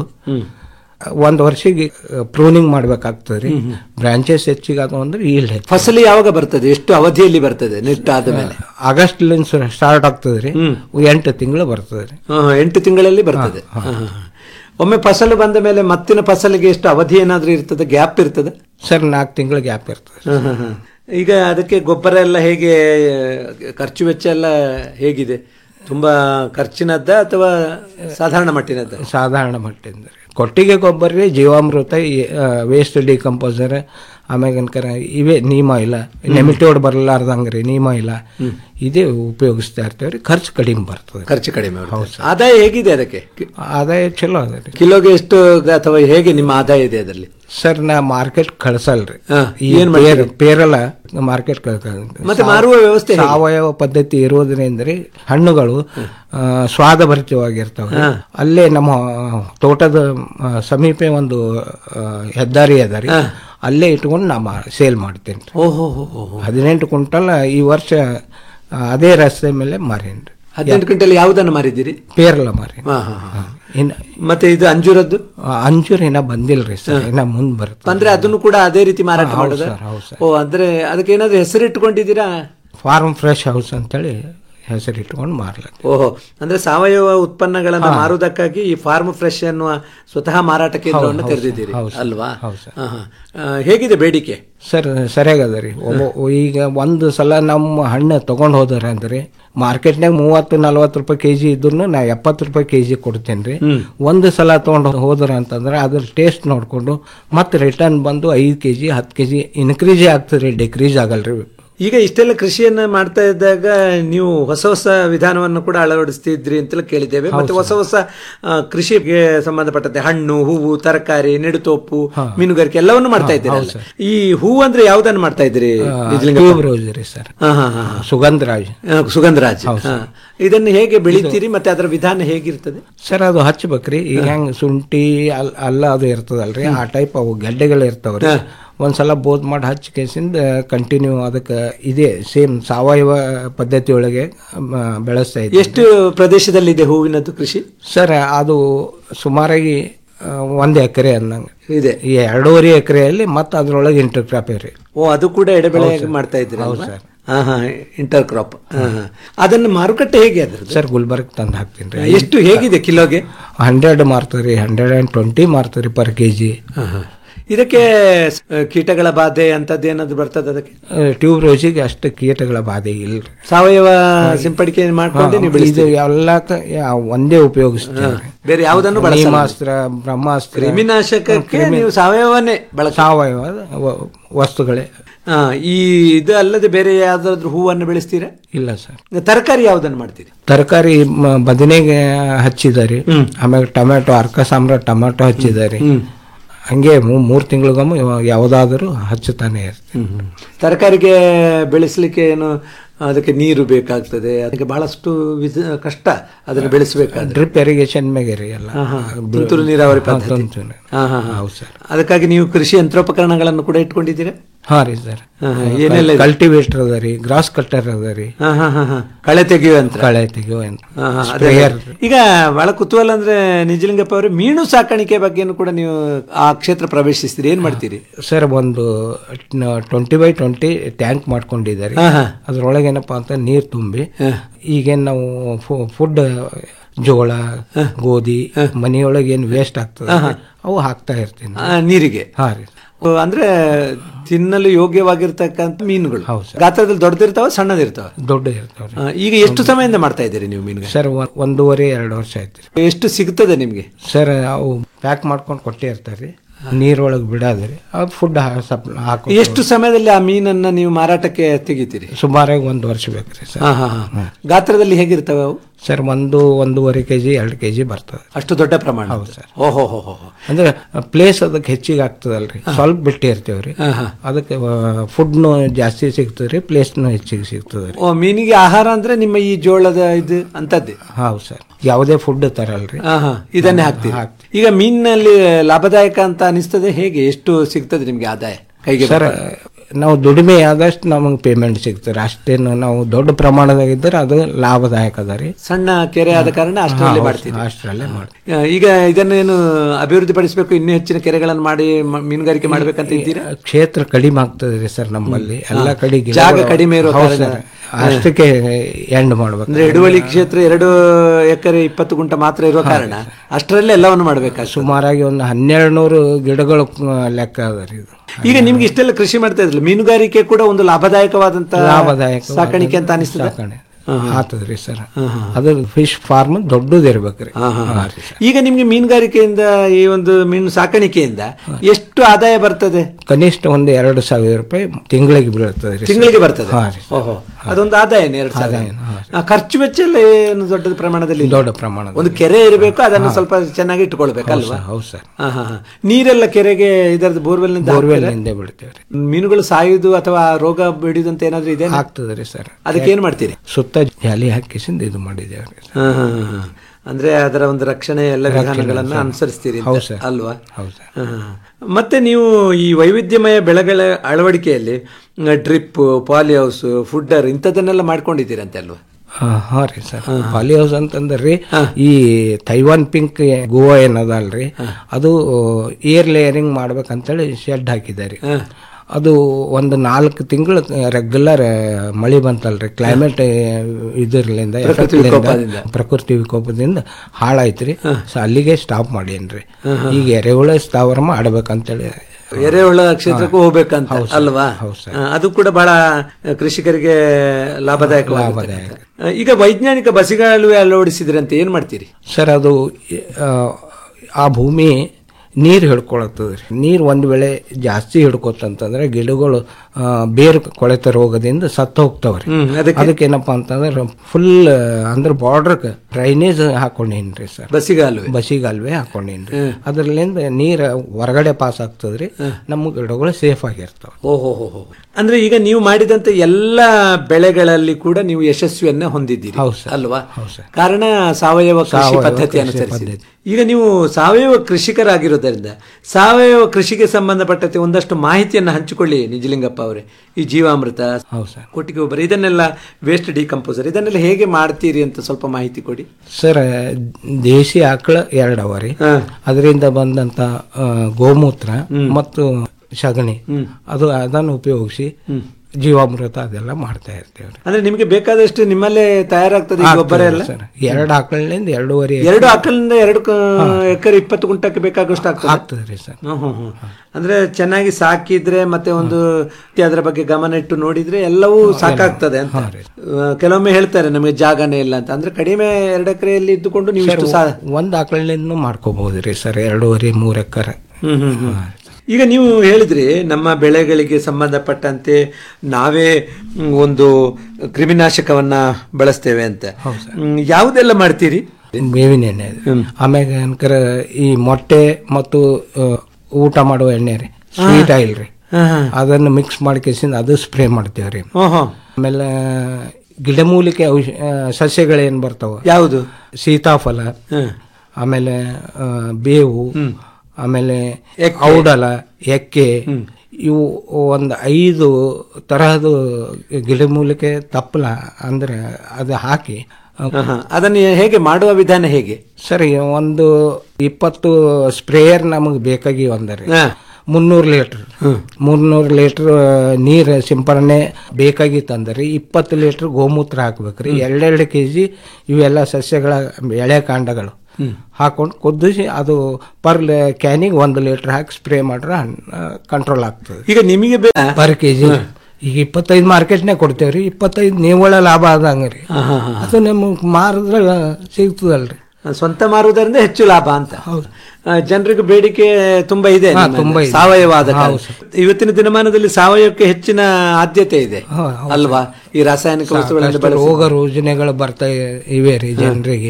ಒಂದು ವರ್ಷಕ್ಕೆ ಪ್ರೂನಿಂಗ್ ಮಾಡ್ಬೇಕಾಗ್ತದೆ ರೀ ಬ್ರಾಂಚಸ್ ಹೆಚ್ಚಿಗೆ ಅದು ಅಂದ್ರೆ ಈಲ್ಡ್ ಹೆಚ್ಚು ಫಸಲು ಯಾವಾಗ ಬರ್ತದೆ ಎಷ್ಟು ಅವಧಿಯಲ್ಲಿ ಬರ್ತದೆ ನೆಟ್ಟಾದ ಮೇಲೆ ಆಗಸ್ಟ್ ಸ್ಟಾರ್ಟ್ ಆಗ್ತದೆ ರೀ ಎಂಟು ತಿಂಗಳು ಬರ್ತದೆ ರೀ ಹಾ, ಎಂಟು ತಿಂಗಳಲ್ಲಿ ಬರ್ತದೆ ಹಾ, ಹಾ, ಹಾ. ಒಮ್ಮೆ ಫಸಲು ಬಂದ ಮೇಲೆ ಮತ್ತಿನ ಫಸಲಿಗೆ ಎಷ್ಟು ಅವಧಿ ಏನಾದ್ರೂ ಇರ್ತದೆ ಗ್ಯಾಪ್ ಇರ್ತದೆ ಸರ್ ನಾಲ್ಕು ತಿಂಗಳು ಗ್ಯಾಪ್ ಇರ್ತದೆ ಹಾ, ಹಾ, ಹಾ. ಈಗ ಅದಕ್ಕೆ ಗೊಬ್ಬರ ಎಲ್ಲ ಹೇಗೆ ಖರ್ಚು ವೆಚ್ಚ ಎಲ್ಲ ಹೇಗಿದೆ ತುಂಬಾ ಖರ್ಚಿನದ್ದ ಅಥವಾ ಸಾಧಾರಣ ಮಟ್ಟಿನದ್ದ ಸಾಧಾರಣ ಮಟ್ಟಿಂದ ರೀ ಕೊಟ್ಟಿಗೆ ಗೊಬ್ಬರ ರೀ ಜೀವಾಮೃತ ವೇಸ್ಟ್ ಡಿಕಂಪೋಸರ್ ಆಮ್ಯಾಗ ಅನ್ಕರ ಇವೇ ನೀಮ ಇಲ್ಲ ನೆಮಿಟೋಡ್ ಬರಲಾರ್ದಂಗೆ ರೀ ನೀಮ ಇಲ್ಲ ಇದೇ ಉಪಯೋಗಿಸ್ತಾ ಇರ್ತೇವೆ ರೀ ಖರ್ಚು ಕಡಿಮೆ ಬರ್ತದೆ ಖರ್ಚು ಕಡಿಮೆ ಬರ್ತದೆ. ಆದಾಯ ಹೇಗಿದೆ ಅದಕ್ಕೆ ಆದಾಯ ಚಲೋ ಅದ ರೀ ಕಿಲೋಗೆ ಎಷ್ಟು ಅಥವಾ ಹೇಗೆ ನಿಮ್ಮ ಆದಾಯ ಇದೆ ಅದರಲ್ಲಿ ಸರ್ ನಾ ಮಾರ್ಕೆಟ್ ಕಳ್ಸಲ್ರಿ ಹಾ, ಈ ಏನ್ ಪೇರ್- ಮಾಡ್ತೀರಿ? ಪೇರಲ ಮಾರ್ಕೆಟ್ ಮತ್ತೆ ಮಾರುವ ವ್ಯವಸ್ಥೆ ಹೇಗೆ? ಸಾವಯವ ಪದ್ಧತಿ ಇರುವುದರಿಂದ ರೀ ಹಣ್ಣುಗಳು ಆ, ಸ್ವಾದಭರಿತವಾಗಿರ್ತವೆ ಹಾ. ಅಲ್ಲೇ ನಮ್ಮ ತೋಟದ ಆ, ಸಮೀಪ ಒಂದು ಆ, ಹೆದ್ದಾರಿ ಅದ ರೀ ಅಲ್ಲೇ ಇಟ್ಕೊಂಡು ನಾ ಸೇಲ್ ಮಾಡ್ತೇನೆ ಓಹೋ ಹದಿನೆಂಟು ಕ್ವಿಂಟಲ್ ಈ ವರ್ಷ ಆ, ಅದೇ ರಸ್ತೆ ಮೇಲೆ ಮಾರೇನ್ರಿ ಹದಿನೆಂಟು ಕ್ವಿಂಟಲ್ ಯಾವುದನ್ನು ಮಾರಿದ್ದೀರಿ ಪೇರಲ ಮಾರಿ ಹಾ, ಹಾ, ಹಾ. ಇನ್ನ ಮತ್ತೆ ಇದು ಅಂಜೂರದ್ದು ಅಂಜೂರ್ ಇನ್ನ ಬಂದಿಲ್ರಿ ಸರ್ ಇನ್ನ ಮುಂದ್ ಬರುತ್ತೆ ಅಂದ್ರೆ ಅದನ್ನು ಕೂಡ ಅದೇ ರೀತಿ ಮಾರಾಟ ಹಾ, ಹೌದು ಮಾಡೋದು ಸರ್, ಹೌದು ಸರ್. ಓ ಅಂದ್ರೆ ಅದಕ್ಕೆ ಏನಾದ್ರು ಹೆಸರು ಇಟ್ಕೊಂಡಿದ್ದೀರಾ ಫಾರ್ಮ್ ಫ್ರೆಶ್ ಹೌಸ್ ಅಂತೇಳಿ ಹೆಸರು ಇಟ್ಕೊಂಡು ಮಾರ್ಲಕ್ಕೆ ಓಹೋ ಅಂದ್ರೆ ಸಾವಯವ ಉತ್ಪನ್ನಗಳನ್ನು ಮಾರುವುದಕ್ಕಾಗಿ ಈ ಫಾರ್ಮ್ ಫ್ರೆಶ್ ಅನ್ನುವ ಸ್ವತಃ ಮಾರಾಟ ಕೇಂದ್ರವನ್ನು ಹೌದು, ತೆರೆದಿದ್ದೀರಿ ಹೌದು ಸರ್, ಅಲ್ವಾ ಹೌದು ಸರ್. ಹಾ, ಹಾ. ಆ, ಹೇಗಿದೆ ಬೇಡಿಕೆ ಸರ್ ಸರಿಯಾಗದ ರೀ ಒಬ್ಬ ಈಗ ಒಂದು ಸಲ ನಮ್ಮ ಹಣ್ಣು ತಗೊಂಡ್ ಹೋದಾರ ಅಂದ್ರೆ ಮಾರ್ಕೆಟ್ನಾಗ ಮೂವತ್ತು ನಲ್ವತ್ತು ರೂಪಾಯಿ ಕೆಜಿ ಇದ್ರು ನಾ ಎಪ್ಪತ್ತು ರೂಪಾಯಿ ಕೆಜಿ ಕೊಡ್ತೇನೆ ರೀ ಒಂದು ಸಲ ತಗೊಂಡು ಹೋದ್ರ ಅಂತಂದ್ರೆ ಅದ್ರ ಟೇಸ್ಟ್ ನೋಡ್ಕೊಂಡು ಮತ್ತೆ ರಿಟರ್ನ್ ಬಂದು ಐದು ಕೆಜಿ ಹತ್ತು ಕೆಜಿ ಇನ್ಕ್ರೀಜೇ ಆಗ್ತದೆ ರೀ ಡಿಕ್ರೀಸ್ ಆಗಲ್ರಿ ಈಗ ಇಷ್ಟೆಲ್ಲ ಕೃಷಿಯನ್ನ ಮಾಡ್ತಾ ಇದ್ದಾಗ ನೀವು ಹೊಸ ಹೊಸ ವಿಧಾನವನ್ನು ಕೂಡ ಅಳವಡಿಸ್ತಿದ್ರಿ ಅಂತೆಲ್ಲ ಕೇಳಿದ್ದೇವೆ ಮತ್ತೆ ಹೊಸ ಹೊಸ ಆ, ಕೃಷಿಗೆ ಸಂಬಂಧಪಟ್ಟಂತೆ ಹಣ್ಣು ಹೂವು ತರಕಾರಿ ನೆಡುತೋಪು ಮೀನುಗಾರಿಕೆ ಎಲ್ಲವನ್ನು ಮಾಡ್ತಾ ಇದ್ದೀರಿ ಈ ಹೂವು ಅಂದ್ರೆ ಯಾವ್ದನ್ನು ಮಾಡ್ತಾ ಇದ್ದೀರಿ ನಿಜಲಿಂಗಪ್ಪ? ಟ್ಯೂಬ್ ರೋಸ್ ರೀ ಸರ್ ಹಾ, ಹಾ, ಹಾ, ಹಾ. ಸುಗಂಧರಾಜ್ ಆ, ಸುಗಂಧರಾಜ್ ಹಾ. ಇದನ್ನು ಹೇಗೆ ಬೆಳಿತೀರಿ ಮತ್ತೆ ಅದರ ವಿಧಾನ ಹೇಗಿರ್ತದೆ ಸರ್ ಅದು ಹಚ್ಬೇಕ್ರಿ ಈಗ ಹೆಂಗ್ ಶುಂಠಿ ಅಲ್ ಅಲ್ಲ ಅದು ಇರ್ತದಲ್ರಿ ಆ ಟೈಪ್ ಅವು ಗೆಡ್ಡೆಗಳು ಇರ್ತಾವ್ರಿ ಒಂದ್ಸಲ ಬೋದ್ ಮಾಡಿ ಹಚ್ಚಿ ಕೇಸಿಂದ ಕಂಟಿನ್ಯೂ ಅದಕ್ಕೆ ಇದೇ ಸೇಮ್ ಸಾವಯವ ಪದ್ಧತಿ ಒಳಗೆ ಮ, ಬೆಳೆಸ್ತಾ ಇದ್ದೀವಿ ಎಷ್ಟು ಪ್ರದೇಶದಲ್ಲಿದೆ ಹೂವಿನದ್ದು ಕೃಷಿ ಸರ್ ಅದು ಸುಮಾರಾಗಿ ಆ, ಒಂದು ಎಕರೆ ಅಂದಂಗೆ ಇದೆ ಈ ಎರಡೂವರೆ ಎಕರೆಯಲ್ಲಿ ಮತ್ತೆ ಅದ್ರೊಳಗೆ ಇಂಟರ್ ಕ್ರಾಪ್ ರೀ ಓ ಅದು ಕೂಡ ಎಡೆಬೆಳೆ ಹೌದು ಸರ್. ಮಾಡ್ತಾ ಇದ್ದೀರಿ ಹೌದು ಅಲ್ವಾ? ಸರ್. ಹಾ ಹಾ ಇಂಟರ್ ಕ್ರಾಪ್ ಅದನ್ನು ಮಾರುಕಟ್ಟೆ ಹೇಗೆ ಅದ್ರದ್ದು ಸರ್ ಗುಲ್ಬರ್ಗ್ ತಂದು ಹಾಕ್ತೀನಿ ರೀ ಎಷ್ಟು ಹೇಗಿದೆ ಕಿಲೋಗೆ ಹಂಡ್ರೆಡ್ ಮಾರ್ತೀರಿ ಹಂಡ್ರೆಡ್ ಆ್ಯಂಡ್ ಟ್ವೆಂಟಿ ಮಾರ್ತೀರಿ ಪರ್ ಕೆ ಜಿ ಇದಕ್ಕೆ ಆ, ಕೀಟಗಳ ಬಾಧೆ ಅಂತದ್ದು ಏನಾದ್ರು ಬರ್ತದೆ ಅದಕ್ಕೆ ಟ್ಯೂಬ್ ರೋಸಿಗೆ ಅಷ್ಟು ಕೀಟಗಳ ಬಾಧೆ ಇಲ್ಲ ಸಾವಯವ ಸಿಂಪಡಿಕೆ ಮಾಡ್ಕೊಂಡೆ ನೀವು ಇದು ಬೆಳೆಸ್ತೀರಿ ಎಲ್ಲ ಒಂದೇ ಉಪಯೋಗಿಸ್ತೀವಿ ಬೇರೆ ಯಾವುದನ್ನು ಬಳಸಲ್ಲ ನೀಮಾಸ್ತ್ರ ಬ್ರಹ್ಮಾಸ್ತ್ರ ಕ್ರಿಮಿನಾಶಕಕ್ಕೆ ನೀವು ಸಾವಯವನ್ನೇ ಬಳಸ ಸಾವಯವ ವ- ವಸ್ತುಗಳೇ ಆ, ಈ ಇದು ಅಲ್ಲದೆ ಬೇರೆ ಯಾವ್ದಾದ್ರು ಹೂವನ್ನು ಬೆಳೆಸ್ತೀರಾ ಇಲ್ಲ ಸರ್ ತರಕಾರಿ ಯಾವ್ದನ್ನು ಮಾಡ್ತೀರಿ ತರಕಾರಿ ಮ- ಬದನೆಗೆ ಹಚ್ಚಿದಾರಿ ಆಮೇಲೆ ಟೊಮೆಟೊ ಅರ್ಕ ಸಾಂಬ್ರ ಟೊಮೆಟೊ ಹಚ್ಚಿದಾರಿ ಹಂಗೆ ಮೂ- ಮೂರ್ ತಿಂಗಳಿಗೊಮ್ಮೆ ಯಾವುದಾದರೂ ಹಚ್ಚುತ್ತಾನೆ ಇರ್ತೀನಿ ತರಕಾರಿಗೆ ಬೆಳೆಸಲಿಕ್ಕೆ ಏನು ಅದಕ್ಕೆ ನೀರು ಬೇಕಾಗ್ತದೆ ಅದಕ್ಕೆ ಬಹಳಷ್ಟು ವಿಧ ಕಷ್ಟ ಅದನ್ನು ಬೆಳೆಸಬೇಕಾದ್ರೆ ಡ್ರಿಪ್ ಇರಿಗೇಷನ್ ಮೇಲೆ ರೀ ಎಲ್ಲ ಹಾ, ಹಾ. ತುಂತುರು ನೀರಾವರಿ ಹಾ, ಪದ್ಧತಿ ತುಂತುರು. ಹಾ, ಹಾ, ಹಾ. ಹೌದು ಸರ್ ಅದಕ್ಕಾಗಿ ನೀವು ಕೃಷಿ ಯಂತ್ರೋಪಕರಣಗಳನ್ನು ಕೂಡ ಇಟ್ಕೊಂಡಿದ್ದೀರಾ ಹಾ ರೀ ಸರ್ ಹಾ, ಹಾ. ಏನೆಲ್ಲ ಇದೆ? ಕಲ್ಟಿವೇಟರ್ ಅದ ರೀ ಗ್ರಾಸ್ ಕಟ್ಟರ್ ಅದ ರೀ ಹಾ, ಹಾ, ಹಾ, ಹಾ. ಕಳೆ ತೆಗೆಯುವ ಯಂತ್ರ ಕಳೆ ತೆಗೆಯುವ ಯಂತ್ರ. ಹಾ, ಹಾ, ಅದೇ. ಸ್ಪ್ರೇಯರ್ ಈಗ ಬಹಳ ಕುತೂಹಲ ಅಂದ್ರೆ ನಿಜಲಿಂಗಪ್ಪ ಅವರು ಮೀನು ಸಾಕಾಣಿಕೆ ಬಗ್ಗೆನೂ ಕೂಡ ನೀವು ಆ ಕ್ಷೇತ್ರ ಪ್ರವೇಶಿಸ್ತೀರಿ ಏನ್ ಮಾಡ್ತೀರಿ ಸರ್ ಒಂದು ಟ್ವೆಂಟಿ ಬೈ ಟ್ವೆಂಟಿ ಟ್ಯಾಂಕ್ ಮಾಡ್ಕೊಂಡಿದ್ದಾರೆ ಹಾ, ಹಾ. ಅದ್ರೊಳಗೆ ಏನಪ್ಪಾ ಅಂತ ನೀರ್ ತುಂಬಿ ಈಗೇನ್ ನಾವು ಫುಡ್ ಜೋಳ ಗೋಧಿ ಮನೆಯೊಳಗೆ ಏನ್ ವೇಸ್ಟ್ ಆಗ್ತದೆ ಅವು ಹಾಕ್ತಾ ಇರ್ತೀನಿ ಆ, ನೀರಿಗೆ ಹಾ ರೀ ಓ, ಅಂದ್ರೆ ತಿನ್ನಲು ಯೋಗ್ಯವಾಗಿರ್ತಕ್ಕಂಥ ಮೀನುಗಳು ಗಾತ್ರದಲ್ಲಿ ದೊಡ್ಡದಿರ್ತಾವ ಸಣ್ಣದಿರ್ತಾವ ದೊಡ್ಡ ಇರ್ತಾವ್ರಿ ಆ, ಈಗ ಎಷ್ಟು ಸಮಯದಿಂದ ಮಾಡ್ತಾ ಇದ್ದೀರಿ ನೀವು ಮೀನುಗಾರಿಕೆ ಸರ್ ಒ- ಒಂದೂವರೆ ಎರಡು ವರ್ಷ ಆಯ್ತು ಎಷ್ಟು ಸಿಗ್ತದೆ ನಿಮ್ಗೆ ಸರ್ ಅವು ಪ್ಯಾಕ್ ಮಾಡ್ಕೊಂಡು ಕೊಟ್ಟೇ ಇರ್ತಾರೆ ನೀರೊಳಗೆ ಬಿಡೋದ್ರಿ ಅದು ಫುಡ್ ಹಾಕೋ ಎಷ್ಟು ಸಮಯದಲ್ಲಿ ಆ ಮೀನನ್ನ ನೀವು ಮಾರಾಟಕ್ಕೆ ತೆಗಿತೀರಿ ಸುಮಾರಾಗಿ ಒಂದು ವರ್ಷ ಬೇಕ್ರಿ ಸರ್ ಹಾ, ಹಾ, ಹಾ. ಗಾತ್ರದಲ್ಲಿ ಹೇಗಿರ್ತವೆ ಅವು ಸರ್ ಒಂದು ಒಂದೂವರೆ ಕೆಜಿ ಎರಡು ಕೆಜಿ ಬರ್ತದೆ ಅಷ್ಟು ದೊಡ್ಡ ಪ್ರಮಾಣ ಹೌದು ಸರ್ ಓಹೋ ಹೋ ಹೋ ಹೋ. ಅಂದ್ರೆ ಪ್ಲೇಸ್ ಅದಕ್ಕೆ ಹೆಚ್ಚಿಗೆ ಆಗ್ತದಲ್ರಿ ಸ್ವಲ್ಪ ಬಿಟ್ಟಿರ್ತೀವ್ರಿ ಹಾ, ಹಾ. ಅದಕ್ಕೆ ಫುಡ್ನು ಜಾಸ್ತಿ ಸಿಗ್ತದ್ರಿ ಪ್ಲೇಸ್ನು ಹೆಚ್ಚಿಗೆ ಸಿಗ್ತದ್ರಿ ಓ ಮೀನಿಗೆ ಆಹಾರ ಅಂದ್ರೆ ನಿಮ್ಮ ಈ ಜೋಳದ ಇದು ಅಂತದ್ದೇ ಹೌದು ಸರ್ ಯಾವುದೇ ಫುಡ್ ತರಲ್ರಿ ಹಾ, ಹಾ. ಇದನ್ನೇ ಹಾಕ್ತೀವಿ ಈಗ ಮೀನಿನಲ್ಲಿ ಲಾಭದಾಯಕ ಅಂತ ಅನಿಸ್ತದೆ ಹೇಗೆ ಎಷ್ಟು ಸಿಗ್ತದೆ ನಿಮ್ಗೆ ಆದಾಯ ಕೈಗೆ ಸರ್ ಬರ್ತದೆ? ನಾವು ದುಡಿಮೆ ಆದಷ್ಟು ನಮಗೆ ಪೇಮೆಂಟ್ ಸಿಗ್ತದೆ ಅಷ್ಟೇನು ನಾವು ದೊಡ್ಡ ಪ್ರಮಾಣದಾಗ ಇದ್ದರೆ ಅದು ಲಾಭದಾಯಕ ಅದ ರೀ ಸಣ್ಣ ಕೆರೆ ಆದ ಕಾರಣ ಅಷ್ಟರಲ್ಲೇ ಮಾಡ್ತೀವಿ ಅಷ್ಟರಲ್ಲೇ ಮಾಡ್ತೀವಿ ಆ, ಈಗ ಇದನ್ನೇನು ಅಭಿವೃದ್ಧಿ ಪಡಿಸಬೇಕು ಇನ್ನೂ ಹೆಚ್ಚಿನ ಕೆರೆಗಳನ್ನು ಮಾಡಿ ಮ- ಮೀನುಗಾರಿಕೆ ಮಾಡ್ಬೇಕಂತ ಇದ್ದೀರಾ ಕ್ಷೇತ್ರ ಕಡಿಮೆ ಆಗ್ತದೆ ರೀ ಸರ್ ನಮ್ಮಲ್ಲಿ ಎಲ್ಲ ಹಾ. ಕಡೆ ಜಾಗ ಗಿಡಗಳು- ಕಡಿಮೆ ಇರೋ ಹೌದು ಕಾರಣ. ಸರ್. ಅಷ್ಟಕ್ಕೆ ಎಂಡ್ ಮಾಡ್ಬೇಕು ಅಂದ್ರೆ ಹಿಡುವಳಿ ಕ್ಷೇತ್ರ ಎರಡು ಎಕರೆ ಇಪ್ಪತ್ತು ಗುಂಟ ಮಾತ್ರ ಇರುವ ಕಾರಣ ಅಷ್ಟರಲ್ಲೇ ಎಲ್ಲವನ್ನು ಮಾಡ್ಬೇಕಾಗ್ತದೆ ಸುಮಾರಾಗಿ ಒಂದು ಹನ್ನೆರಡು ನೂರು ಗಿಡಗಳು ಆ, ಲೆಕ್ಕ ಅದ ರೀ ಇದು ಈಗ ನಿಮ್ಗೆ ಇಷ್ಟೆಲ್ಲ ಕೃಷಿ ಮಾಡ್ತಾ ಇದ್ರಲ್ಲ ಮೀನುಗಾರಿಕೆ ಕೂಡ ಒಂದು ಲಾಭದಾಯಕವಾದಂತ ಲಾಭದಾಯಕ ಸಾಕಾಣಿಕೆ ಅಂತ ಅನಿಸ್ತದೆ ಸಾಕಣೆ ಆತದ್ರಿ ಸರ್ ಅದು ಫಿಶ್ ಫಾರ್ಮ್ ದೊಡ್ಡದು ಇರ್ಬೇಕ್ರಿ ಹಾ ರೀ ಸರ್. ಈಗ ನಿಮ್ಗೆ ಮೀನುಗಾರಿಕೆಯಿಂದ ಈ ಒಂದು ಮೀನು ಸಾಕಾಣಿಕೆಯಿಂದ ಎಷ್ಟು ಆದಾಯ ಬರ್ತದೆ ಕನಿಷ್ಠ ಒಂದು ಎರಡು ಸಾವಿರ ರೂಪಾಯಿ ತಿಂಗಳಿಗೆ ಬೀಳ್ತದೆ ರೀ ಸರ್. ತಿಂಗಳಿಗೆ ಬರ್ತದೆ ಹಾ ರೀ ಓಹೋ ಅದೊಂದು ಆದಾಯನೇ ಎರಡು ಸಾವಿರ ಆದಾಯನೇ, ಹಾ. ಆ, ಖರ್ಚು ವೆಚ್ಚ ಎಲ್ಲ ಏನು ದೊಡ್ಡ ಪ್ರಮಾಣದಲ್ಲಿ ಇಲ್ಲ. ದೊಡ್ಡ ಪ್ರಮಾಣದ ಒಂದು ಕೆರೆ ಇರಬೇಕು ಅದನ್ನು ಸ್ವಲ್ಪ ಚೆನ್ನಾಗಿ ಇಟ್ಕೊಳ್ಬೇಕಲ್ವಾ ಹೌದು ಸರ್ ಹಾ, ಹಾ, ಹಾ. ನೀರೆಲ್ಲ ಕೆರೆಗೆ ಇದರದ್ದು ಬೋರ್ವೆಲ್ ನಿಂದ ಬೋರ್ವೆಲ್ ಹಾಕ್ತೀರಾ? ನಿಂದ ಬಿಡ್ತೇವೆ ರೀ ಮೀನುಗಳು ಸಾಯುದು ಅಥವಾ ರೋಗ ಬಿಡುದಂತ ಏನಾದ್ರೂ ಇದೆ ಆಗ್ತದೆ ರೀ ಸರ್ ಅದಕ್ಕೆ ಏನ್ ಮಾಡ್ತೀರಿ ಸುತ್ತ ಜಾಲಿ ಹಾಕಿಸಿಂದ ಇದು ಮಾಡಿದ್ದೇವೆ ರೀ ಹಾ, ಹಾ, ಹಾ, ಹಾ. ಅಂದ್ರೆ ಅದರ ಒಂದು ರಕ್ಷಣೆ ಎಲ್ಲ ರಕ್ಷಣೆ, ವಿಧಾನಗಳನ್ನ ಸರ್. ಅನುಸರಿಸ್ತೀರಿ ಅಂತ, ಹೌದು ಸರ್. ಅಲ್ವಾ ಹೌದು ಸರ್. ಹಾ, ಹಾ. ಮತ್ತೆ ನೀವು ಈ ವೈವಿಧ್ಯಮಯ ಬೆಳೆಗಳ ಅಳವಡಿಕೆಯಲ್ಲಿ ಡ್ರಿಪ್ ಪಾಲಿ ಹೌಸ್ ಫುಡ್ಡರ್ ಇಂಥದನ್ನೆಲ್ಲ ಮಾಡ್ಕೊಂಡಿದ್ದೀರಂತೆ ಅಲ್ವಾ ಹಾ ಹಾ ರೀ ಸರ್ ಪಾಲಿ ಹೌಸ್ ಅಂತಂದ್ರಿ ಈ ತೈವಾನ್ ಪಿಂಕ್ ಗೋವಾ ಏನದಲ್ರಿ ಅದು ಏರ್ ಲೇಯರಿಂಗ್ ಮಾಡ್ಬೇಕಂತೇಳಿ ಶೆಡ್ ಹಾಕಿದ್ದಾರೆ ಅದು ಒಂದು ನಾಲ್ಕು ತಿಂಗಳು ರೆಗ್ಯುಲರ್ ಮಳಿ ಬಂತಲ್ರಿ ಕ್ಲೈಮೇಟ್ ಇದರ್ಲಿಂದ ಪ್ರಕೃತಿ effect ಲಿಂದ, ವಿಕೋಪದಿಂದ. ಪ್ರಕೃತಿ ವಿಕೋಪದಿಂದ ಹಾಳಾಯ್ತ್ರಿ ಸೊ ಅಲ್ಲಿಗೆ ಸ್ಟಾಪ್ ಮಾಡೇನ್ರಿ ಈಗ ಎರೆಹುಳ ಸ್ಥಾವರ ಮಾಡ್ಬೇಕಂತೇಳಿ ಎರೆಹುಳ ಕ್ಷೇತ್ರಕ್ಕೂ ಹೋಗ್ಬೇಕಂತ ಹೌದು ಸರ್. ಅಲ್ವಾ ಹೌದು ಸರ್. ಆ, ಅದು ಕೂಡ ಬಹಳ ಕೃಷಿಕರಿಗೆ ಲಾಭದಾಯಕ ಲಾಭದಾಯಕ. ಈಗ ವೈಜ್ಞಾನಿಕ ಬಸಿಗಾಲುವೆ ಅಳವಡಿಸಿದ್ರಂತೆ ಏನ್ ಮಾಡ್ತೀರಿ ಸರ್ ಅದು ಆ, ಆ ಭೂಮಿ ನೀರು ಹಿಡ್ಕೊಳತ್ತದ ರೀ ನೀರು ಒಂದು ವೇಳೆ ಜಾಸ್ತಿ ಹಿಡ್ಕೊತಂತಂದ್ರೆ ಗಿಡಗಳು ಆ, ಬೇರು ಕೊಳೆತ ರೋಗದಿಂದ ಸತ್ತು ಹೋಗ್ತಾವ್ರಿ ಹ್ಮ್, ಅದಕ್ಕೆ? ಅದಕ್ಕೇನಪ್ಪಾ ಅಂತಂದ್ರೆ ಫುಲ್ ಅಂದ್ರೆ ಬಾರ್ಡರ್ ಡ್ರೈನೇಜ್ ಹಾಕೊಂಡೇನ್ರಿ ಸರ್ ಬಸಿಗಾಲುವೆ ಬಸಿಗಾಲುವೆ ಹಾಕೊಂಡೇನ್ರಿ ಅದ್ರಲ್ಲಿಂದ ನೀರ್ ಹೊರಗಡೆ ಪಾಸ್ ಆಗ್ತದ್ರಿ ನಮ್ಮ ಗಿಡಗಳು ಸೇಫ್ ಆಗಿರ್ತಾವ ಓಹೋ ಹೋ ಹೋ ಅಂದ್ರೆ ಈಗ ನೀವು ಮಾಡಿದಂತ ಎಲ್ಲ ಬೆಳೆಗಳಲ್ಲಿ ಕೂಡ ನೀವು ಯಶಸ್ವಿಯನ್ನ ಹೊಂದಿದ್ದೀರಿ ಅಲ್ವಾ ಕಾರಣ ಸಾವಯವ ಕೃಷಿ ಸಾವಯವ ಪದ್ಧತಿ ಕೃಷಿ ಅನುಸರಿಸಿ ಈಗ ನೀವು ಸಾವಯವ ಕೃಷಿಕರಾಗಿರೋದ್ರಿಂದ ಸಾವಯವ ಕೃಷಿಗೆ ಸಂಬಂಧಪಟ್ಟಂತೆ ಒಂದಷ್ಟು ಮಾಹಿತಿಯನ್ನು ಹಂಚಿಕೊಳ್ಳಿ ನಿಜಲಿಂಗಪ್ಪ ಅವರೇ ಈ ಜೀವಾಮೃತ ಕೊಟ್ಟಿಗೆ ಗೊಬ್ಬರ ಇದನ್ನೆಲ್ಲ ವೇಸ್ಟ್ ಡಿಕಂಪೋಸರ್ ಇದನ್ನೆಲ್ಲ ಹೇಗೆ ಮಾಡ್ತೀರಿ ಅಂತ ಸ್ವಲ್ಪ ಮಾಹಿತಿ ಕೊಡಿ ಸರ್ ದೇಸಿ ಆಕಳ ಎರಡು ಅವ ರೀ ಅದರಿಂದ ಬಂದಂತ ಆ, ಗೋಮೂತ್ರ ಮತ್ತು ಸಗಣಿ ಅದು ಅದನ್ನು ಉಪಯೋಗಿಸಿ ಜೀವಾಮೃತ ಅದೆಲ್ಲ ಮಾಡ್ತಾ ಇರ್ತೇವೆ ಅಂದ್ರೆ ನಿಮಗೆ ಬೇಕಾದಷ್ಟು ನಿಮ್ಮಲ್ಲೇ ತಯಾರಾಗ್ತದೆ ಈ ಗೊಬ್ಬರ ಎಲ್ಲ ಎರಡು ಆಕಳಿಂದ ಎರಡೂವರೆ ಎರಡು ಆಕಳಿಂದ ಎರಡು ಕ- ಎಕರೆ ಇಪ್ಪತ್ತು ಗುಂಟಕ್ಕೆ ಬೇಕಾಗುವಷ್ಟು ಆಗ್ತದೆ ಆಗ್ತದೆ ರೀ ಸರ್ ಹ್ಮ್, ಹ್ಮ್, ಹ್ಮ್. ಅಂದ್ರೆ ಚೆನ್ನಾಗಿ ಸಾಕಿದ್ರೆ ಮತ್ತೆ ಒಂದು ಅದರ ಬಗ್ಗೆ ಗಮನ ಇಟ್ಟು ನೋಡಿದ್ರೆ ಎಲ್ಲವೂ ಸಾಕಾಗ್ತದೆ ಅಂತ ಆ, ಕೆಲವೊಮ್ಮೆ ಹೇಳ್ತಾರೆ ನಮಗೆ ಜಾಗನೇ ಇಲ್ಲ ಅಂತ ಅಂದ್ರೆ ಕಡಿಮೆ ಎರಡು ಎಕರೆಯಲ್ಲಿ ಇದ್ದುಕೊಂಡು ನೀವು ಇಷ್ಟು ಸಾ ಒಂದ್ ಆಕಳಿಂದ ಮಾಡ್ಕೋಬಹುದು ರೀ ಸರ್ ಎರಡೂವರೆ ಮೂರ್ ಎಕರೆ ಹ್ಮ್, ಹ್ಮ್, ಹ್ಮ್. ಈಗ ನೀವು ಹೇಳಿದ್ರಿ ನಮ್ಮ ಬೆಳೆಗಳಿಗೆ ಸಂಬಂಧಪಟ್ಟಂತೆ ನಾವೇ ಮ್, ಒಂದು ಕ್ರಿಮಿನಾಶಕವನ್ನ ಬಳಸ್ತೇವೆ ಅಂತ ಮ್, ಯಾವುದೆಲ್ಲ ಮಾಡ್ತೀರಿ ಬೇವಿನ ಎಣ್ಣೆ ಆಮ್ಯಾಗ ಅನ್ಕರ ಈ ಮೊಟ್ಟೆ ಮತ್ತು ಆ, ಊಟ ಮಾಡುವ ಎಣ್ಣೆ ರೀ ಸ್ವೀಟ್ ಆಯಿಲ್ ರೀ ಅದನ್ನು ಮಿಕ್ಸ್ ಮಾಡ್ಕೇಸಿಂದ ಅದು ಸ್ಪ್ರೇ ಮಾಡ್ತೇವೆ ರೀ ಆಮೇಲೆ ಗಿಡಮೂಲಿಕೆ ಔಷ ಆ, ಸಸ್ಯಗಳೇನ್ ಬರ್ತಾವ ಯಾವುದು ಸೀತಾಫಲ ಆಮೇಲೆ ಆ, ಬೇವು ಆಮೇಲೆ ಔಡಲ ಎಕ್ಕೆ ಇವು ಒಂದು ಐದು ತರಹದ ಗಿಡಮೂಲಿಕೆ ತಪ್ಪಲ ಅಂದ್ರೆ ಅದು ಹಾಕಿ ಆಹಾ. ಅದನ್ನು ಹೇಗೆ ಮಾಡುವ ವಿಧಾನ ಹೇಗೆ ಸರಿ ಒಂದು ಇಪ್ಪತ್ತು ಸ್ಪ್ರೇಯರ್ ನಮಗೆ ಬೇಕಾಗಿ ಒಂದರಿ ಮುನ್ನೂರು ಲೀಟರ್ ಮುನ್ನೂರು ಲೀಟರ್ ನೀರು ಸಿಂಪರಣೆ ಬೇಕಾಗಿತ್ತಂದ್ರಿ ಇಪ್ಪತ್ತು ಲೀಟರ್ ಗೋಮೂತ್ರ ಹಾಕ್ಬೇಕ್ರಿ ಎರಡೆರಡು ಕೆ ಜಿ ಇವೆಲ್ಲ ಸಸ್ಯಗಳ ಎಳೆ ಕಾಂಡಗಳು ಹಾಕೊಂಡು ಕುದಿಸಿ ಅದು ಪರ್ ಕ್ಯಾನಿಗೆ ಒಂದು ಲೀಟರ್ ಹಾಕಿ ಸ್ಪ್ರೇ ಮಾಡ್ರೆ ಕಂಟ್ರೋಲ್ ಆಗ್ತದೆ ಈಗ ನಿಮಗೆ ಬೇ- ಪರ್ ಕೆ ಜಿ ಈಗ ಇಪ್ಪತ್ತೈದು ಮಾರ್ಕೆಟ್ನಾಗ ಕೊಡ್ತೇವ್ರಿ ಇಪ್ಪತ್ತೈದು ನಿವ್ವಳ ಲಾಭ ಆದಂಗ್ರಿ ಅದು ನಮಗೆ ಮಾರಿದ್ರೆ ಸಿಗ್ತದಲ್ರಿ ಸ್ವಂತ ಮಾರುವುದರಿಂದ ಹೆಚ್ಚು ಲಾಭ ಅಂತ ಆ, ಜನರಿಗೆ ಬೇಡಿಕೆ ತುಂಬಾ ಇದೆ ಹಾ, ನಿಮ್ಮ ತುಂಬಾ ಇದೆ. ಸಾವಯವ ಆದ ಕಾರಣ. ಹೌದು ಸರ್. ಇವತ್ತಿನ ದಿನಮಾನದಲ್ಲಿ ಸಾವಯವಕ್ಕೆ ಹೆಚ್ಚಿನ ಆದ್ಯತೆ ಇದೆ ಅಲ್ವಾ ಈ ರಾಸಾಯನಿಕ ವಸ್ತುಗಳನ್ನು ಸಾಕಷ್ಟು ಬಳಸಿ ರೋಗ ರುಜಿನಗಳು ಬರ್ತಾ ಇವೆ ರೀ ಜನರಿಗೆ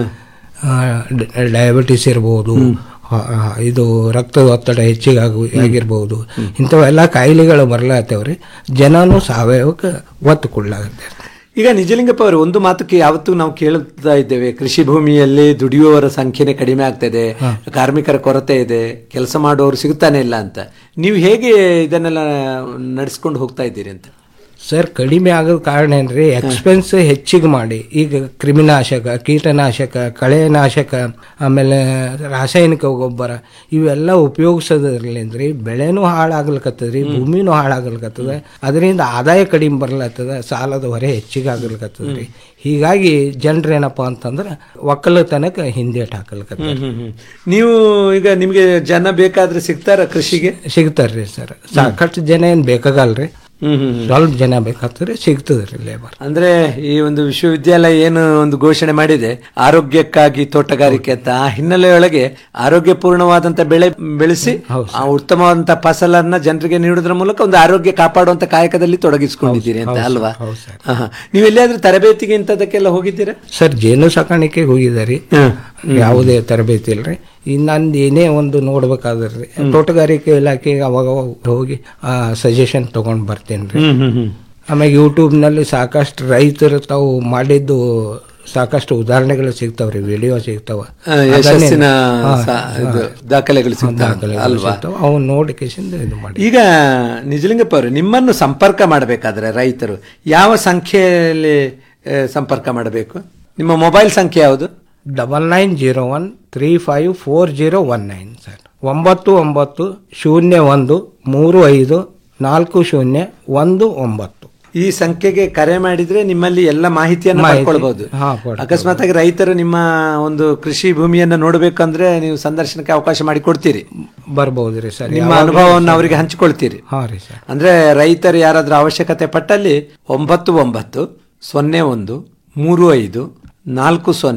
ಡಯಾಬಿಟಿಸ್ ಇರ್ಬೋದು ಆ, ಆ, ಇದು ರಕ್ತದ ಒತ್ತಡ ಹೆಚ್ಚಿಗೆ ಆಗು ಆಗಿರ್ಬೋದು ಇಂಥವೆಲ್ಲ ಕಾಯಿಲೆಗಳು ಬರ್ಲಾತ್ತವ್ರಿ ಜನನು ಸಾವಯವಕ್ಕೆ ಒತ್ತು ಕೊಡ್ಲಾಗತ್ತೆ ಈಗ ನಿಜಲಿಂಗಪ್ಪ ಅವರು ಒಂದು ಮಾತಕ್ಕೆ ಯಾವತ್ತೂ ನಾವು ಕೇಳುತ್ತಾ ಇದ್ದೇವೆ ಕೃಷಿ ಭೂಮಿಯಲ್ಲಿ ದುಡಿಯುವವರ ಸಂಖ್ಯೆನೆ ಕಡಿಮೆ ಆಗ್ತದೆ ಕಾರ್ಮಿಕರ ಕೊರತೆ ಇದೆ ಕೆಲಸ ಮಾಡುವವರು ಸಿಗುತ್ತಾನೆ ಇಲ್ಲ ಅಂತ ನೀವು ಹೇಗೆ ಇದನ್ನೆಲ್ಲ ನಡೆಸ್ಕೊಂಡು ಹೋಗ್ತಾ ಇದ್ದೀರಿ ಅಂತ ಸರ್ ಕಡಿಮೆ ಆಗೋದ್ ಕಾರಣ ಏನ್ರಿ ಎಕ್ಸ್ಪೆನ್ಸ್ ಹೆಚ್ಚಿಗೆ ಮಾಡಿ ಈಗ ಕ್ರಿಮಿನಾಶಕ ಕೀಟನಾಶಕ ಕಳೆನಾಶಕ ಆಮೇಲೆ ರಾಸಾಯನಿಕ ಗೊಬ್ಬರ ಇವೆಲ್ಲ ಉಪಯೋಗಿಸೋದ್ರಲ್ಲಿಂದ್ರಿ ಬೆಳೆನೂ ಹಾಳಾಗ್ಲಿಕತ್ತದ್ರಿ ಭೂಮಿನೂ ಹಾಳಾಗ್ಲಿಕತ್ತದ ಅದರಿಂದ ಆದಾಯ ಕಡಿಮೆ ಬರ್ಲತ್ತದ ಸಾಲದ ಹೊರೆ ಹೆಚ್ಚಿಗೆ ಆಗ್ಲಿಕತ್ತದ್ರಿ ಹೀಗಾಗಿ ಜನರೇನಪ್ಪ ಅಂತಂದ್ರೆ ಒಕ್ಕಲತನಕ ಹಿಂದೇಟ್ ಹಾಕಲ್ಕತ್ತ ಹ್ಮ್, ಹ್ಮ್, ಹ್ಮ್. ನೀವು ಈಗ ನಿಮ್ಗೆ ಜನ ಬೇಕಾದ್ರೆ ಸಿಗ್ತಾರ ಕೃಷಿಗೆ ಸಿಗ್ತಾರ್ರಿ ಸರ್ ಸಾಕಷ್ಟು ಜನ ಏನ್ ಬೇಕಾಗಲ್ರಿ ಸ್ವಲ್ಪ ಜನ ಬೇಕಾಗ್ತದ್ರಿ ಸಿಗ್ತದ್ರಿ ಲೇಬರ್ ಅಂದ್ರೆ ಈ ಒಂದು ವಿಶ್ವವಿದ್ಯಾಲಯ ಏನು ಒಂದು ಘೋಷಣೆ ಮಾಡಿದೆ ಆರೋಗ್ಯಕ್ಕಾಗಿ ತೋಟಗಾರಿಕೆ ಅಂತ ಆ ಹಿನ್ನೆಲೆಯೊಳಗೆ ಆರೋಗ್ಯಪೂರ್ಣವಾದಂತ ಬೆಳೆ ಬೆಳೆಸಿ ಆ ಉತ್ತಮವಾದಂತ ಫಸಲನ್ನ ಜನರಿಗೆ ನೀಡುವುದರ ಮೂಲಕ ಒಂದು ಆರೋಗ್ಯ ಕಾಪಾಡುವಂತ ಕಾಯಕದಲ್ಲಿ ತೊಡಗಿಸಿಕೊಂಡಿದ್ದೀರಿ ಅಂತ ಅಲ್ವಾ ಆಹಾ. ನೀವು ಎಲ್ಲಿಯಾದ್ರೂ ತರಬೇತಿಗೆ ಇಂಥದಕ್ಕೆಲ್ಲ ಹೋಗಿದ್ದೀರಾ ಸರ್ ಜೇನು ಸಾಕಾಣಿಕೆಗೆ ಹೋಗಿದಾರಿ ಯಾವುದೇ ತರಬೇತಿ ಇಲ್ರಿ ಇನ್ ನಂದು ಏನೇ ಒಂದು ನೋಡ್ಬೇಕಾದ್ರಿ ತೋಟಗಾರಿಕೆ ಇಲಾಖೆಗೆ ಅವಾಗ ಅವಾಗ ಹೋಗಿ ಸಜೆಷನ್ ತಗೊಂಡ್ ಬರ್ತೇನ್ರಿ ಆಮೇಲೆ ಯೂಟ್ಯೂಬ್ ನಲ್ಲಿ ಸಾಕಷ್ಟು ರೈತರು ತಾವು ಮಾಡಿದ್ದು ಸಾಕಷ್ಟು ಉದಾಹರಣೆಗಳು ಸಿಗ್ತಾವ್ರಿ ವಿಡಿಯೋ ಸಿಗ್ತಾವ ಆ, ಯಶಸ್ಸಿನ ಹಾ, ಸಾ- ಹಾ. ಇದು ದಾಖಲೆಗಳು ಸಿಗ್ತಾವೆ, ದಾಖಲೆಗಳು ಅಲ್ವಾ? ಸಿಗ್ತಾವ. ಅವನ್ನ ನೋಡಿ ಕೇಸಿಂದ ಇದು ಮಾಡಿ ಈಗ ನಿಜಲಿಂಗಪ್ಪ ಅವರು ನಿಮ್ಮನ್ನು ಸಂಪರ್ಕ ಮಾಡಬೇಕಾದ್ರೆ ರೈತರು ಯಾವ ಸಂಖ್ಯೆಯಲ್ಲಿ ಆ, ಸಂಪರ್ಕ ಮಾಡಬೇಕು ನಿಮ್ಮ ಮೊಬೈಲ್ ಸಂಖ್ಯೆ ಯಾವುದು double nine zero one three five four zero one nine sir ಒಂಬತ್ತು ಒಂಬತ್ತು ಶೂನ್ಯ ಒಂದು ಮೂರು ಐದು ನಾಲ್ಕು ಶೂನ್ಯ ಒಂದು ಒಂಬತ್ತು ಈ ಸಂಖ್ಯೆಗೆ ಕರೆ ಮಾಡಿದ್ರೆ ನಿಮ್ಮಲ್ಲಿ ಎಲ್ಲ ಮಾಹಿತಿಯನ್ನು ಮಾಹಿತಿ. ಪಡ್ಕೊಳ್ಬಹುದು ಹಾ, ಪಡ್ಕೊಳ್ಬೋದು. ಅಕಸ್ಮಾತ್ ಆಗಿ ರೈತರು ನಿಮ್ಮ ಒಂದು ಕೃಷಿ ಭೂಮಿಯನ್ನ ನೋಡಬೇಕಂದ್ರೆ ನೀವು ಸಂದರ್ಶನಕ್ಕೆ ಅವಕಾಶ ಮಾಡಿ ಕೊಡ್ತೀರಿ ಬರ್ಬೋದ್ರಿ ಸರ್ ನಿಮ್ಮ ಯಾವಾಗ್ಲೂ ಅನುಭವವನ್ನು ಸರ್. ಅವರಿಗೆ ಹಂಚಿಕೊಳ್ತೀರಿ ಹಾ ರೀ ಸರ್ ಅಂದ್ರೆ ರೈತರು ಯಾರಾದ್ರೂ ಅವಶ್ಯಕತೆ ಪಟ್ಟಲ್ಲಿ ಒಂಬತ್ತು ಒಂಬತ್ತು ಸೊನ್ನೆ ಒಂದು ಮೂರು ಐದು ನಾಲ್ಕು ಸೊನ್ನೆ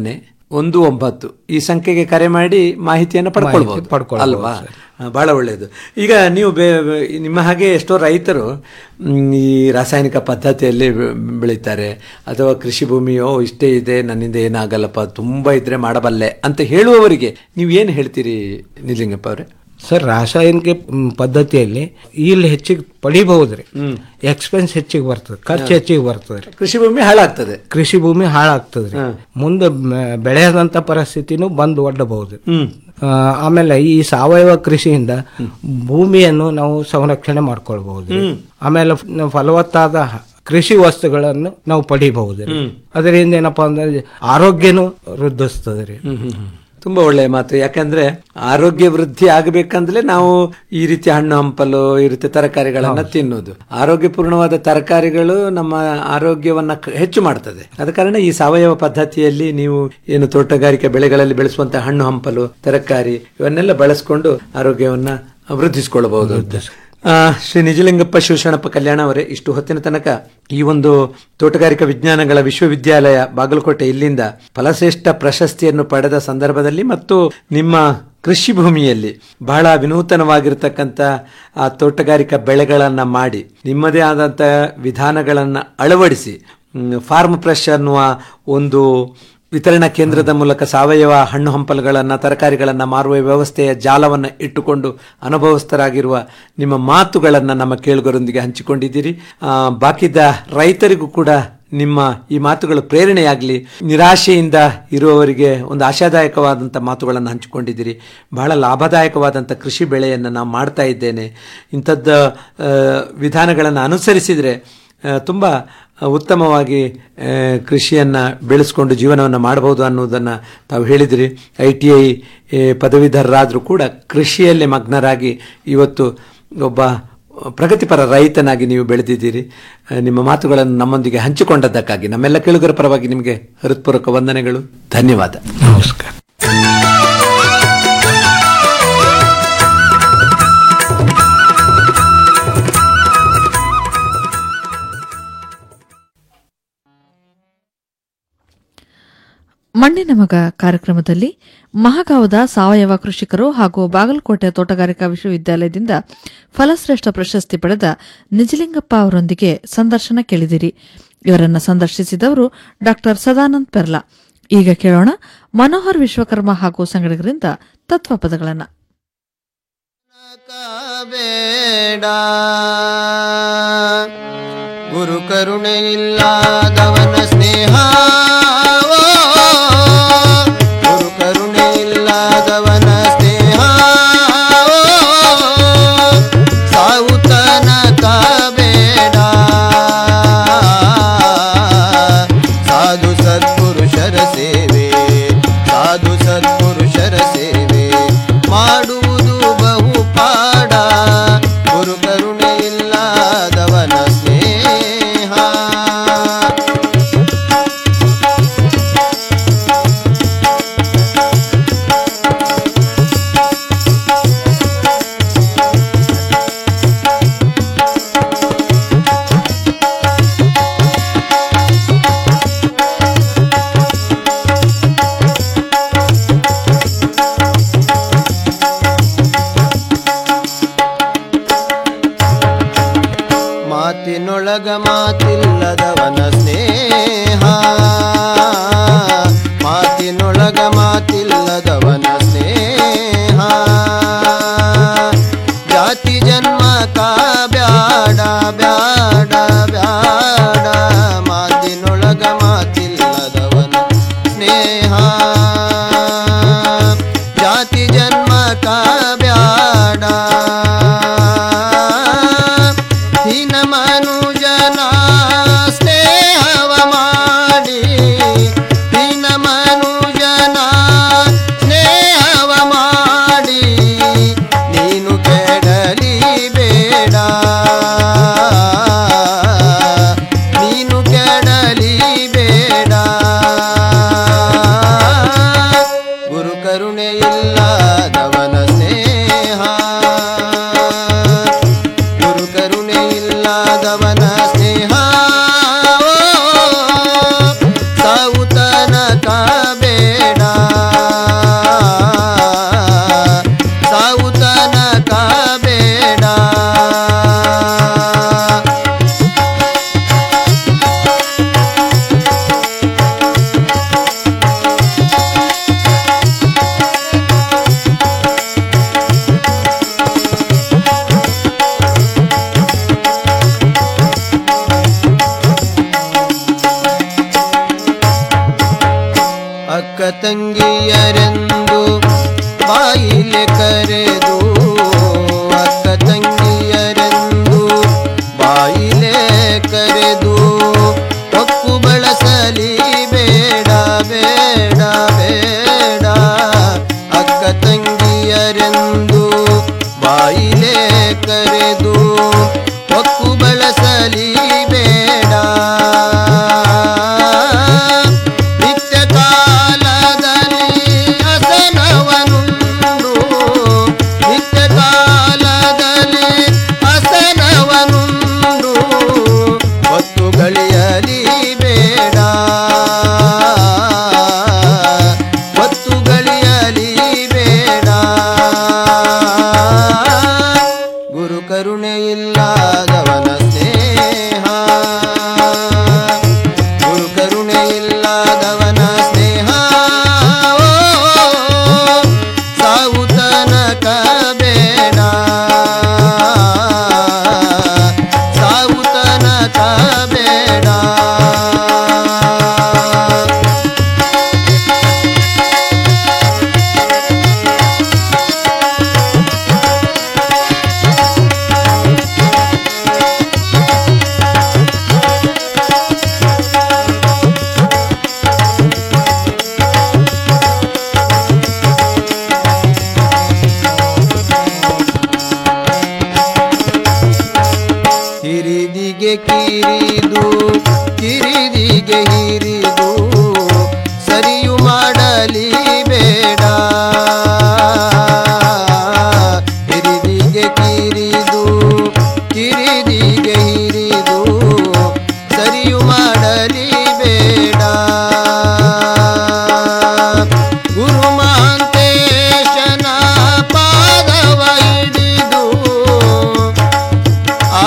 ಒಂದು ಒಂಬತ್ತು ಈ ಸಂಖ್ಯೆಗೆ ಕರೆ ಮಾಡಿ ಮಾಹಿತಿಯನ್ನು ಪಡ್ಕೊಳ್ಬಹುದು ಪಡ್ಕೊಳ್ಬೋದು, ಅಲ್ವಾ ಆ, ಬಹಳ ಒಳ್ಳೆಯದು ಈಗ ನೀವು ಬೇ ಬೇ- ನಿಮ್ಮ ಹಾಗೆ ಎಷ್ಟೋ ರೈತರು ಮ್, ಈ ರಾಸಾಯನಿಕ ಪದ್ಧತಿಯಲ್ಲಿ ಬೆ- ಬೆಳೀತಾರೆ ಅಥವಾ ಕೃಷಿ ಭೂಮಿಯೋ ಇಷ್ಟೇ ಇದೆ ನನ್ನಿಂದ ಏನಾಗಲ್ಲಪ್ಪ ತುಂಬಾ ಇದ್ರೆ ಮಾಡಬಲ್ಲೆ ಅಂತ ಹೇಳುವವರಿಗೆ ನೀವು ಏನು ಹೇಳ್ತೀರಿ ನಿಲಿಂಗಪ್ಪ ಅವರೇ ಸರ್ ರಾಸಾಯನಿಕ ಮ್, ಪದ್ಧತಿಯಲ್ಲಿ ಇಲ್ಲಿ ಹೆಚ್ಚಿಗೆ ಪಡಿಬಹುದ್ರಿ ಎಕ್ಸ್ಪೆನ್ಸ್ ಹೆಚ್ಚಿಗೆ ಬರ್ತದೆ ಖರ್ಚು ಹೆಚ್ಚಿಗೆ ಬರ್ತದೆ ರೀ ಕೃಷಿ ಭೂಮಿ ಹಾಳಾಗ್ತದೆ ಕೃಷಿ ಭೂಮಿ ಹಾಳಾಗ್ತದ್ರಿ ಮುಂದೆ ಮ- ಬೆಳೆಯದಂತ ಪರಿಸ್ಥಿತಿನೂ ಬಂದು ಒಡ್ಡಬಹುದು ಆ, ಆಮೇಲೆ ಈ ಸಾವಯವ ಕೃಷಿಯಿಂದ ಭೂಮಿಯನ್ನು ನಾವು ಸಂರಕ್ಷಣೆ ಮಾಡ್ಕೊಳ್ಬಹುದು ಆಮೇಲೆ ಫ- ಫಲವತ್ತಾದ ಹ- ಕೃಷಿ ವಸ್ತುಗಳನ್ನು ನಾವು ಪಡಿಬಹುದು ಅದರಿಂದ ಏನಪ್ಪಾ ಅಂದ್ರೆ ಆರೋಗ್ಯನೂ ವೃದ್ಧಿಸ್ತದೆ ರೀ ತುಂಬಾ ಒಳ್ಳೆಯ ಮಾತು ಯಾಕಂದ್ರೆ ಆರೋಗ್ಯ ವೃದ್ಧಿ ಆಗಬೇಕಂದ್ರೆ ನಾವು ಈ ರೀತಿ ಹಣ್ಣು ಹಂಪಲು ಈ ರೀತಿ ತರಕಾರಿಗಳನ್ನ ತಿನ್ನೋದು ಆರೋಗ್ಯಪೂರ್ಣವಾದ ತರಕಾರಿಗಳು ನಮ್ಮ ಆರೋಗ್ಯವನ್ನ ಕ- ಹೆಚ್ಚು ಮಾಡ್ತದೆ ಆದ ಕಾರಣ ಈ ಸಾವಯವ ಪದ್ಧತಿಯಲ್ಲಿ ನೀವು ಏನು ತೋಟಗಾರಿಕೆ ಬೆಳೆಗಳಲ್ಲಿ ಬೆಳೆಸುವಂತಹ ಹಣ್ಣು ಹಂಪಲು ತರಕಾರಿ ಇವನ್ನೆಲ್ಲ ಬಳಸ್ಕೊಂಡು ಆರೋಗ್ಯವನ್ನ ವೃದ್ಧಿಸಿಕೊಳ್ಳಬಹುದು ಅಂತ ಆ, ಶ್ರೀ ನಿಜಲಿಂಗಪ್ಪ ಶಿವಶರಣಪ್ಪ ಕಲ್ಯಾಣ ಅವರೇ ಇಷ್ಟು ಹೊತ್ತಿನ ತನಕ ಈ ಒಂದು ತೋಟಗಾರಿಕಾ ವಿಜ್ಞಾನಗಳ ವಿಶ್ವವಿದ್ಯಾಲಯ ಬಾಗಲಕೋಟೆ ಇಲ್ಲಿಂದ ಫಲಶ್ರೇಷ್ಠ ಪ್ರಶಸ್ತಿಯನ್ನು ಪಡೆದ ಸಂದರ್ಭದಲ್ಲಿ ಮತ್ತು ನಿಮ್ಮ ಕೃಷಿ ಭೂಮಿಯಲ್ಲಿ ಬಹಳ ವಿನೂತನವಾಗಿರ್ತಕ್ಕಂಥ ಆ ತೋಟಗಾರಿಕಾ ಬೆಳೆಗಳನ್ನ ಮಾಡಿ ನಿಮ್ಮದೇ ಆದಂಥ ವಿಧಾನಗಳನ್ನ ಅಳವಡಿಸಿ ಫಾರ್ಮ್ ಫ್ರೆಶ್ ಅನ್ನುವ ಒಂದು ವಿತರಣಾ ಕೇಂದ್ರದ ಮೂಲಕ ಸಾವಯವ ಹಣ್ಣು ಹಂಪಲುಗಳನ್ನು ತರಕಾರಿಗಳನ್ನು ಮಾರುವ ವ್ಯವಸ್ಥೆಯ ಜಾಲವನ್ನು ಇಟ್ಟುಕೊಂಡು ಅನುಭವಸ್ಥರಾಗಿರುವ ನಿಮ್ಮ ಮಾತುಗಳನ್ನು ನಮ್ಮ ಕೇಳುಗರೊಂದಿಗೆ ಹಂಚಿಕೊಂಡಿದ್ದೀರಿ ಆ, ಬಾಕಿದ ರೈತರಿಗೂ ಕೂಡ ನಿಮ್ಮ ಈ ಮಾತುಗಳು ಪ್ರೇರಣೆಯಾಗಲಿ ನಿರಾಶೆಯಿಂದ ಇರುವವರಿಗೆ ಒಂದು ಆಶಾದಾಯಕವಾದಂಥ ಮಾತುಗಳನ್ನು ಹಂಚಿಕೊಂಡಿದ್ದೀರಿ ಬಹಳ ಲಾಭದಾಯಕವಾದಂಥ ಕೃಷಿ ಬೆಳೆಯನ್ನು ನಾವು ಮಾಡ್ತಾ ಇದ್ದೇನೆ ಇಂಥದ್ದು ವಿಧಾನಗಳನ್ನು ಅನುಸರಿಸಿದರೆ ಆ, ತುಂಬ ಉತ್ತಮವಾಗಿ ಆ, ಕೃಷಿಯನ್ನ ಬೆಳೆಸ್ಕೊಂಡು ಜೀವನವನ್ನು ಮಾಡಬಹುದು ಅನ್ನೋದನ್ನು ತಾವು ಹೇಳಿದಿರಿ ಐ ಟಿ ಐ ಪದವೀಧರರಾದರೂ ಕೂಡ ಕೃಷಿಯಲ್ಲೇ ಮಗ್ನರಾಗಿ ಇವತ್ತು ಒಬ್ಬ ಪ್ರಗತಿಪರ ರೈತನಾಗಿ ನೀವು ಬೆಳೆದಿದ್ದೀರಿ ಆ, ನಿಮ್ಮ ಮಾತುಗಳನ್ನು ನಮ್ಮೊಂದಿಗೆ ಹಂಚಿಕೊಂಡದ್ದಕ್ಕಾಗಿ ನಮ್ಮೆಲ್ಲ ಕೇಳುಗರ ಪರವಾಗಿ ನಿಮಗೆ ಹೃತ್ಪೂರ್ವಕ ವಂದನೆಗಳು ಧನ್ಯವಾದ ನಮಸ್ಕಾರ ಮಣ್ಣಿನ ಮಗ ಕಾರ್ಯಕ್ರಮದಲ್ಲಿ ಮಹಾಗಾವದ ಸಾವಯವ ಕೃಷಿಕರು ಹಾಗೂ ಬಾಗಲಕೋಟೆ ತೋಟಗಾರಿಕಾ ವಿಶ್ವವಿದ್ಯಾಲಯದಿಂದ ಫಲಶ್ರೇಷ್ಠ ಪ್ರಶಸ್ತಿ ಪಡೆದ ನಿಜಲಿಂಗಪ್ಪ ಅವರೊಂದಿಗೆ ಸಂದರ್ಶನ ಕೇಳಿದಿರಿ ಇವರನ್ನ ಸಂದರ್ಶಿಸಿದವರು ಡಾ ಸದಾನಂದ್ ಪೆರ್ಲಾ ಈಗ ಕೇಳೋಣ ಮನೋಹರ್ ವಿಶ್ವಕರ್ಮ ಹಾಗೂ ಸಂಗಡಿಗರಿಂದ ತತ್ವಪದಗಳನ್ನು ಬೇಡ ಗುರು ಕರುಣೆ ಇಲ್ಲದವನ ಸ್ನೇಹ ಗುರು ಕರುಣೆ ಇಲ್ಲದವನ ಸ್ನೇಹ ಸಾವುತನಕ ಬೇಡ ಸಾಧು ಸತ್ಪುರುಷರ ಸೇವೆ ಸಾಧು ಸತ್ಪುರುಷರ ಸೇವೆ ಮಾಡುವುದು ಬಹು ಪಾಡ ಗುರು ಕರುಣೆ ಇಲ್ಲದವನ ಸ್ನೇಹ ಮಾತಿನೊಳಗ ಮಾತಿಲ್ಲದವನ ಸ್ನೇಹ ಮಾತಿನೊಳಗ ಮಾತಿಲ್ಲದವನ ಸ್ನೇಹ ಜಾತಿ ಜನ್ಮ ಕಾ ಬ್ಯಾಡ ಬ್ಯಾಡ ಬ್ಯಾಡ ಮಾತಿನೊಳಗ ಮಾತಿಲ್ಲದವನ ಸ್ನೇಹ ಜಾತಿ ಜನ್ಮ ಕಾ ಬ್ಯಾಡ ಹೀನ ಮನುಜನ ಸ್ನೇಹವ ಮಾಡಿ ಅಕ್ಕ ತಂಗಿಯರೆಂದು ಬಾಯಿಲೆ ಕರೆದು ಅಕ್ಕ ತಂಗಿಯರೆಂದು ಬಾಯಿಲೆ ಕರೆದು ಹೊಕ್ಕು ಬಳಸಲಿ ಬೇಡ ಬೇಡ ಬೇಡ ಅಕ್ಕ ತಂಗಿಯರೆಂದು ಬಾಯಿಲೆ ಕರೆದು ಹೊಕ್ಕು ಬಳಸಲಿ ಬೇಡ ನಿತ್ಯ ಕಾಲದಲ್ಲಿ ಹಸನವನುಂಡು ನಿತ್ಯ ಕಾಲದಲ್ಲಿ ಹಸನವನುಂಡು ಹೊತ್ತು ಗಳಿಯಲಿ ಬೇಡ ಹೊತ್ತು ಗಳಿಯಲಿ ಬೇಡ ಗುರು ಕರುಣೆ ಇಲ್ಲದವನ ಸ್ನೇಹ ಗುರು ಕರುಣೆ ಇಲ್ಲದವನ ಸ್ನೇಹ ಓ, ಸಾವು ತನಕ ಬೇಡ ಸಾವು ತನಕ ಬೇಡ ಹಿರಿದಿಗೆ ಕಿರಿದು ಕಿರಿದಿಗೆ ಹಿರಿದು ಸರಿಯು ಮಾಡಲಿ ಬೇಡ ಹಿರಿದಿಗೆ ಕಿರಿದು ಕಿರಿದಿಗೆ ಹಿರಿದು ಸರಿಯು ಮಾಡಲಿ ಬೇಡ ಗುರು ಮಹಾಂತೇಶನ ಪಾದವ ಹಿಡಿದು ಆ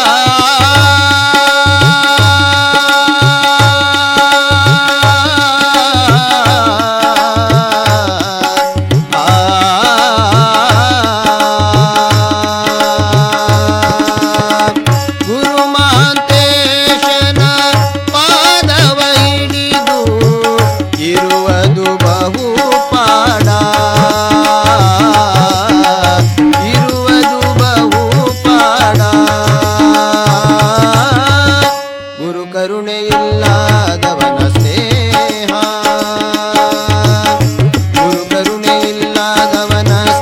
ಗುರು ಮಹಾಂತೇಶನ ಪಾದವ ಹಿಡಿದು ಇರುವ